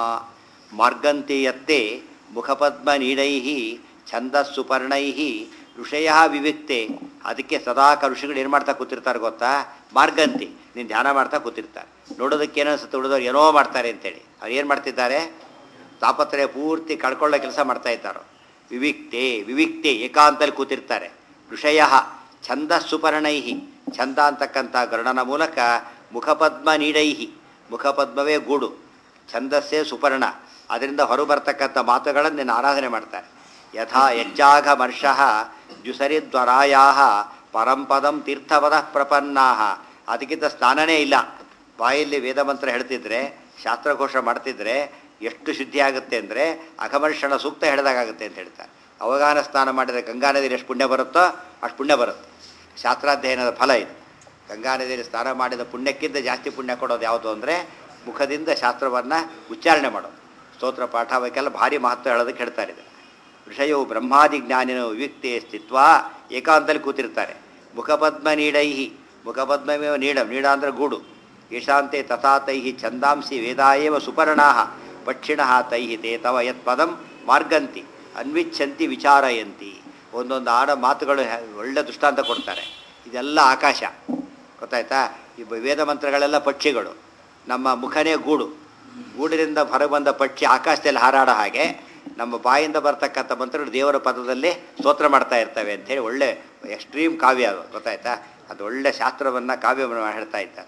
Speaker 1: ಮಾರ್ಗಂತೀಯತ್ತೆ ಮುಖಪದ್ಮನೀಡೈ ಛಂದಸ್ಸು ಪರ್ಣೈ ಋಷಯ ವಿವಿಕ್ತೆ ಅದಕ್ಕೆ ಸದಾಕ ಋಷಿಗಳು ಏನು ಮಾಡ್ತಾ ಕೂತಿರ್ತಾರೆ ಗೊತ್ತಾ ಮಾರ್ಗಂತಿ ನೀನು ಧ್ಯಾನ ಮಾಡ್ತಾ ಕೂತಿರ್ತಾರೆ ನೋಡೋದಕ್ಕೆ ಏನೋ ಅನ್ಸುತ್ತೆ ಉಳಿದವ್ರು ಏನೋ ಮಾಡ್ತಾರೆ ಅಂತೇಳಿ ಅವ್ರು ಏನು ಮಾಡ್ತಿದ್ದಾರೆ ತಾಪತ್ರಯ ಪೂರ್ತಿ ಕಳ್ಕೊಳ್ಳೋ ಕೆಲಸ ಮಾಡ್ತಾ ಇದ್ದಾರೋ ವಿವಿಕ್ತೆ ವಿವಿಕ್ತೆ ಏಕಾಂತಲ್ಲಿ ಕೂತಿರ್ತಾರೆ ಋಷಯ ಛಂದ ಸುಪರ್ಣೈಹಿ ಛಂದ ಅಂತಕ್ಕಂಥ ಗರುಡನ ಮೂಲಕ ಮುಖಪದ್ಮ ನೀಡೈಹಿ ಮುಖಪದ್ಮವೇ ಗೂಡು ಛಂದಸ್ಸೇ ಸುಪರ್ಣ ಅದರಿಂದ ಹೊರಬರ್ತಕ್ಕಂಥ ಮಾತುಗಳನ್ನು ನಿನ್ನ ಆರಾಧನೆ ಮಾಡ್ತಾರೆ ಯಥಾ ಯಜ್ಜಾಘ ಮರ್ಷಃ ದ್ಯುಸರಿದ್ವರಾಯಾ ಪರಂಪದಂ ತೀರ್ಥಪದ ಪ್ರಪನ್ನಾ ಅದಕ್ಕಿಂತ ಸ್ನಾನನೇ ಇಲ್ಲ ಬಾಯಲ್ಲಿ ವೇದಮಂತ್ರ ಹೇಳ್ತಿದ್ರೆ ಶಾಸ್ತ್ರಘೋಷ ಮಾಡ್ತಿದ್ರೆ ಎಷ್ಟು ಶುದ್ಧಿ ಆಗುತ್ತೆ ಅಂದರೆ ಅಘಮರ್ಷಣ ಸೂಕ್ತ ಹೇಳಿದಾಗುತ್ತೆ ಅಂತ ಹೇಳ್ತಾರೆ ಅವಗಾನ ಸ್ನಾನ ಮಾಡಿದರೆ ಗಂಗಾ ನದಿಯಲ್ಲಿ ಎಷ್ಟು ಪುಣ್ಯ ಬರುತ್ತೋ ಅಷ್ಟು ಪುಣ್ಯ ಬರುತ್ತೆ ಶಾಸ್ತ್ರಾಧ್ಯಯನದ ಫಲ ಇದು ಗಂಗಾ ನದಿಯಲ್ಲಿ ಸ್ನಾನ ಮಾಡಿದ ಪುಣ್ಯಕ್ಕಿಂತ ಜಾಸ್ತಿ ಪುಣ್ಯ ಕೊಡೋದು ಯಾವುದು ಅಂದರೆ ಮುಖದಿಂದ ಶಾಸ್ತ್ರವನ್ನು ಉಚ್ಚಾರಣೆ ಮಾಡೋದು ಸ್ತೋತ್ರ ಪಾಠ ಅವಕ್ಕೆಲ್ಲ ಭಾರಿ ಮಹತ್ವ ಹೇಳೋದಕ್ಕೆ ಹೇಳ್ತಾರೆ ಇದು ಋಷಯವು ಬ್ರಹ್ಮಾದಿ ಜ್ಞಾನಿನ ವಿವಿಕ್ತೆ ಸ್ಥಿತ್ವ ಏಕಾಂತಲ್ಲಿ ಕೂತಿರ್ತಾರೆ ಮುಖಪದ್ಮ ನೀಡೈಹಿ ಮುಖಪದ್ಮವೇ ನೀಡ ನೀಡ ಅಂದರೆ ಗೂಡು ಈಶಾಂತೆ ತಥಾ ತೈಹಿ ಛಂದಾಂಸಿ ವೇದಾಯೇವ ಸುಪರ್ಣಾ ಪಕ್ಷಿಣ ತೈಹಿ ತೇ ತವ ಯತ್ ಪದಂ ಮಾರ್ಗಂತಿ ಅನ್ವಿಚ್ಛಂತಿ ವಿಚಾರಯಂತಿ ಒಂದೊಂದು ಆಡ ಮಾತುಗಳು ಹೆ- ಒಳ್ಳೆ ದೃಷ್ಟಾಂತ ಕೊಡ್ತಾರೆ ಇದೆಲ್ಲ ಆಕಾಶ ಗೊತ್ತಾಯ್ತಾ ಈ ಬ- ವೇದ ಮಂತ್ರಗಳೆಲ್ಲ ಪಕ್ಷಿಗಳು ನಮ್ಮ ಮುಖನೇ ಗೂಡು ಗೂಡಿನಿಂದ ಹೊರಬಂದ ಪಕ್ಷಿ ಆಕಾಶದಲ್ಲಿ ಹಾರಾಡೋ ಹಾಗೆ ನಮ್ಮ ಬಾಯಿಂದ ಬರ್ತಕ್ಕಂಥ ಮಂತ್ರಗಳು ದೇವರ ಪದದಲ್ಲಿ ಸ್ತೋತ್ರ ಮಾಡ್ತಾ ಇರ್ತವೆ ಅಂಥೇಳಿ ಒಳ್ಳೆ ಎಕ್ಸ್ಟ್ರೀಮ್ ಕಾವ್ಯ ಅದು ಗೊತ್ತಾಯ್ತಾ ಅದು ಒಳ್ಳೆ ಶಾಸ್ತ್ರವನ್ನು ಕಾವ್ಯವನ್ನು ಹೇಳ್ತಾ ಇದ್ದಾರೆ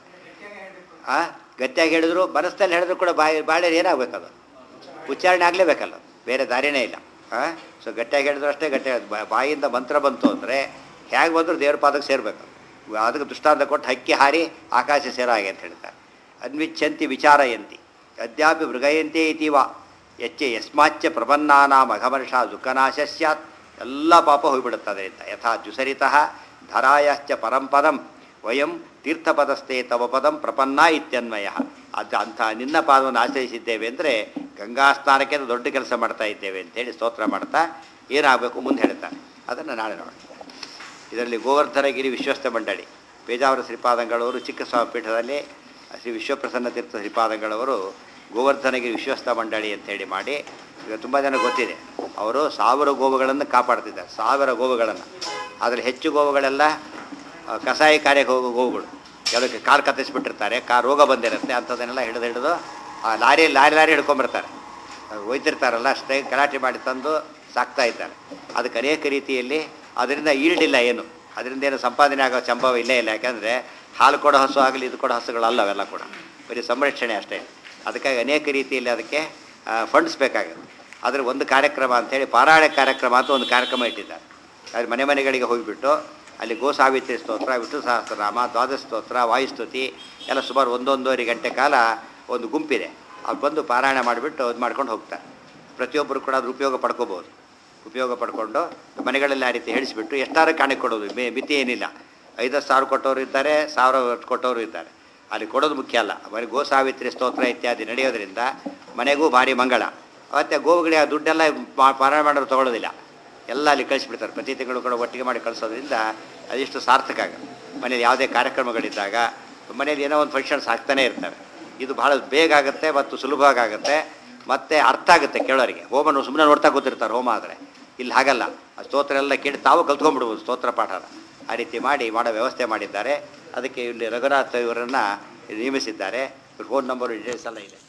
Speaker 1: ಆ ಗಟ್ಟಿಯಾಗಿ ಹೇಳಿದ್ರು ಮನಸ್ಸಲ್ಲಿ ಹೇಳಿದ್ರು ಕೂಡ ಬಾಯಿ ಬಾಳೆ ಏನಾಗಬೇಕದು ಉಚ್ಚಾರಣೆ ಆಗಲೇಬೇಕಲ್ಲ ಬೇರೆ ದಾರಿನೇ ಇಲ್ಲ ಹಾಂ ಸೊ ಗಟ್ಟಿಯಾಗಿ ಹೇಳಿದ್ರು ಅಷ್ಟೇ ಗಟ್ಟಿ ಬಾ- ಬಾಯಿಂದ ಮಂತ್ರ ಬಂತು ಅಂದರೆ ಹೇಗೆ ಬಂದರೂ ದೇವ್ರ ಪಾದಕ್ಕೆ ಸೇರಬೇಕು ಅದಕ್ಕೆ ದೃಷ್ಟಾಂತ ಕೊಟ್ಟು ಹಕ್ಕಿ ಹಾರಿ ಆಕಾಶ ಸೇರೋ ಹಾಗೆ ಅಂತ ಹೇಳ್ತಾರೆ ಅನ್ವಿಚ್ಛಂತಿ ವಿಚಾರಯಂತಿ ಅದ್ಯಾಪಿ ಮೃಗಯಂತೆ ಇತಿ ವಾ ಎಚ್ಚೆ ಯಸ್ಮಾಚ್ಚ ಪ್ರಪನ್ನಾನಾಂ ಅಘಮರ್ಷ ದುಃಖನಾಶ ಸ್ಯಾತ್ ಎಲ್ಲ ಪಾಪ ಹೋಗ್ಬಿಡುತ್ತೆ ಅದರಿಂದ ಯಥಾ ದ್ಯುಸರಿತಃ ಧರಾಯಶ್ಚ ಪರಂಪದಂ ವಯಂ ತೀರ್ಥಪದಸ್ಥೆ ತವ ಪದಂ ಪ್ರಪನ್ನ ಇತ್ಯನ್ವಯ ಅದು ಅಂಥ ನಿನ್ನ ಪಾದವನ್ನು ಆಶ್ರಯಿಸಿದ್ದೇವೆ ಅಂದರೆ ಗಂಗಾ ಸ್ನಾನಕ್ಕೆ ದೊಡ್ಡ ಕೆಲಸ ಮಾಡ್ತಾ ಇದ್ದೇವೆ ಅಂತೇಳಿ ಸ್ತೋತ್ರ ಮಾಡ್ತಾ ಏನಾಗಬೇಕು ಮುಂದೆ ಹೇಳ್ತಾನೆ ಅದನ್ನು ನಾಳೆ ನೋಡೋಣ ಇದರಲ್ಲಿ ಗೋವರ್ಧನಗಿರಿ ವಿಶ್ವಸ್ತ ಮಂಡಳಿ ಪೇಜಾವರ ಶ್ರೀಪಾದಂಗಳವರು ಚಿಕ್ಕ ಸ್ವಾಮಿ ಪೀಠದಲ್ಲಿ ಶ್ರೀ ವಿಶ್ವಪ್ರಸನ್ನ ತೀರ್ಥ ಶ್ರೀಪಾದಂಗಳವರು ಗೋವರ್ಧನಗಿರಿ ವಿಶ್ವಸ್ತ ಮಂಡಳಿ ಅಂತೇಳಿ ಮಾಡಿ ಈಗ ತುಂಬ ಜನ ಗೊತ್ತಿದೆ ಅವರು ಸಾವಿರ ಗೋವುಗಳನ್ನು ಕಾಪಾಡ್ತಿದ್ದಾರೆ ಸಾವಿರ ಗೋವುಗಳನ್ನು ಆದರೆ ಹೆಚ್ಚು ಗೋವುಗಳೆಲ್ಲ ಆ, ಕಸಾಯಿ ಕಾರ್ಯಕ್ಕೆ ಹೋಗೋ ಗೋವುಗಳು ಕೆಲವಕ್ಕೆ ಕಾಲು ಕತ್ತರಿಸ್ಬಿಟ್ಟಿರ್ತಾರೆ ಕಾರ್ ರೋಗ ಬಂದಿರುತ್ತೆ ಅಂಥದ್ದನ್ನೆಲ್ಲ ಹಿಡಿದು ಹಿಡಿದು ಆ ಲಾರಿ ಲಾರಿ ಲಾರಿ ಹಿಡ್ಕೊಂಬರ್ತಾರೆ ಒಯ್ತಿರ್ತಾರಲ್ಲ ಅಷ್ಟೇ ಗಲಾಟೆ ಮಾಡಿ ತಂದು ಸಾಕ್ತಾ ಇದ್ದಾರೆ ಅದಕ್ಕೆ ಅನೇಕ ರೀತಿಯಲ್ಲಿ ಅದರಿಂದ ಈಲ್ಡಿಲ್ಲ ಏನು ಅದರಿಂದ ಏನು ಸಂಪಾದನೆ ಆಗೋ ಸಂಭವ ಇಲ್ಲೇ ಇಲ್ಲ ಯಾಕಂದರೆ ಹಾಲು ಕೊಡೋ ಹಸು ಆಗಲಿ ಇದು ಕೊಡೋ ಹಸುಗಳಲ್ಲ ಅವೆಲ್ಲ ಕೂಡ ಬರೀ ಸಂರಕ್ಷಣೆ ಅಷ್ಟೇ ಅದಕ್ಕಾಗಿ ಅನೇಕ ರೀತಿಯಲ್ಲಿ ಅದಕ್ಕೆ ಫಂಡ್ಸ್ ಬೇಕಾಗುತ್ತೆ ಅದರ ಒಂದು ಕಾರ್ಯಕ್ರಮ ಅಂಥೇಳಿ ಪಾರಾಯಣ ಕಾರ್ಯಕ್ರಮ ಅಂತ ಒಂದು ಕಾರ್ಯಕ್ರಮ ಇಟ್ಟಿದ್ದಾರೆ ಅದು ಮನೆ ಮನೆಗಳಿಗೆ ಹೋಗಿಬಿಟ್ಟು ಅಲ್ಲಿ ಗೋ ಸಾವಿತ್ರಿ ಸ್ತೋತ್ರ ವಿಷ್ಣು ಸಹಸ್ರನಾಮ ದ್ವಾದಶ ಸ್ತೋತ್ರ ವಾಯುಸ್ತುತಿ ಎಲ್ಲ ಸುಮಾರು ಒಂದೊಂದೂವರೆ ಗಂಟೆ ಕಾಲ ಒಂದು ಗುಂಪಿದೆ ಅವ್ರು ಬಂದು ಪಾರಾಯಣ ಮಾಡಿಬಿಟ್ಟು ಇದು ಮಾಡ್ಕೊಂಡು ಹೋಗ್ತಾರೆ ಪ್ರತಿಯೊಬ್ಬರು ಕೂಡ ಅದ್ರ ಉಪಯೋಗ ಪಡ್ಕೋಬೋದು ಉಪಯೋಗ ಪಡ್ಕೊಂಡು ಮನೆಗಳಲ್ಲಿ ಆ ರೀತಿ ಹೇಳಿಸ್ಬಿಟ್ಟು ಎಷ್ಟಾರು ಕಾಣಿಕೆ ಕೊಡೋದು ಮೇ ಮಿತಿ ಏನಿಲ್ಲ ಐದು ಸಾವಿರ ಕೊಟ್ಟವರು ಇದ್ದಾರೆ ಸಾವಿರ ಕೊಟ್ಟವರು ಇದ್ದಾರೆ ಅಲ್ಲಿ ಕೊಡೋದು ಮುಖ್ಯ ಅಲ್ಲ ಬರೀ ಗೋ ಸಾವಿತ್ರಿ ಸ್ತೋತ್ರ ಇತ್ಯಾದಿ ನಡೆಯೋದ್ರಿಂದ ಮನೆಗೂ ಭಾರಿ ಮಂಗಳ ಮತ್ತು ಗೋವುಗಳಿಗೆ ಆ ದುಡ್ಡೆಲ್ಲ ಪಾ- ಪಾರಾಯಣ ಮಾಡೋರು ತೊಗೊಳ್ಳೋದಿಲ್ಲ ಎಲ್ಲ ಅಲ್ಲಿ ಕಳಿಸ್ಬಿಡ್ತಾರೆ ಪ್ರತಿ ತಿಂಗಳು ಕೂಡ ಒಟ್ಟಿಗೆ ಮಾಡಿ ಕಳಿಸೋದ್ರಿಂದ ಅದಿಷ್ಟು ಸಾರ್ಥಕ ಆಗುತ್ತೆ ಮನೇಲಿ ಯಾವುದೇ ಕಾರ್ಯಕ್ರಮಗಳಿದ್ದಾಗ ಮನೇಲಿ ಏನೋ ಒಂದು ಫಂಕ್ಷನ್ಸ್ ಆಗ್ತಾನೆ ಇರ್ತವೆ ಇದು ಭಾಳ ಬೇಗ ಆಗುತ್ತೆ ಮತ್ತು ಸುಲಭವಾಗಿ ಆಗುತ್ತೆ ಮತ್ತು ಅರ್ಥ ಆಗುತ್ತೆ ಕೇಳೋರಿಗೆ ಹೋಮನು ಸುಮ್ಮನೆ ನೋಡ್ತಾ ಕೂತಿರ್ತಾರೆ ಹೋಮ ಆದರೆ ಇಲ್ಲಿ ಹಾಗಲ್ಲ ಆ ಸ್ತೋತ್ರ ಎಲ್ಲ ಕೇಳಿ ತಾವು ಕಲ್ತ್ಕೊಂಡ್ಬಿಡ್ಬೋದು ಸ್ತೋತ್ರ ಪಾಠನ ಆ ರೀತಿ ಮಾಡಿ ಮಾಡೋ ವ್ಯವಸ್ಥೆ ಮಾಡಿದ್ದಾರೆ ಅದಕ್ಕೆ ಇಲ್ಲಿ ರಘುನಾಥ್ ಇವರನ್ನು ನೇಮಿಸಿದ್ದಾರೆ ಫೋನ್ ನಂಬರು ಡೀಟೇಲ್ಸ್ ಎಲ್ಲ ಇದೆ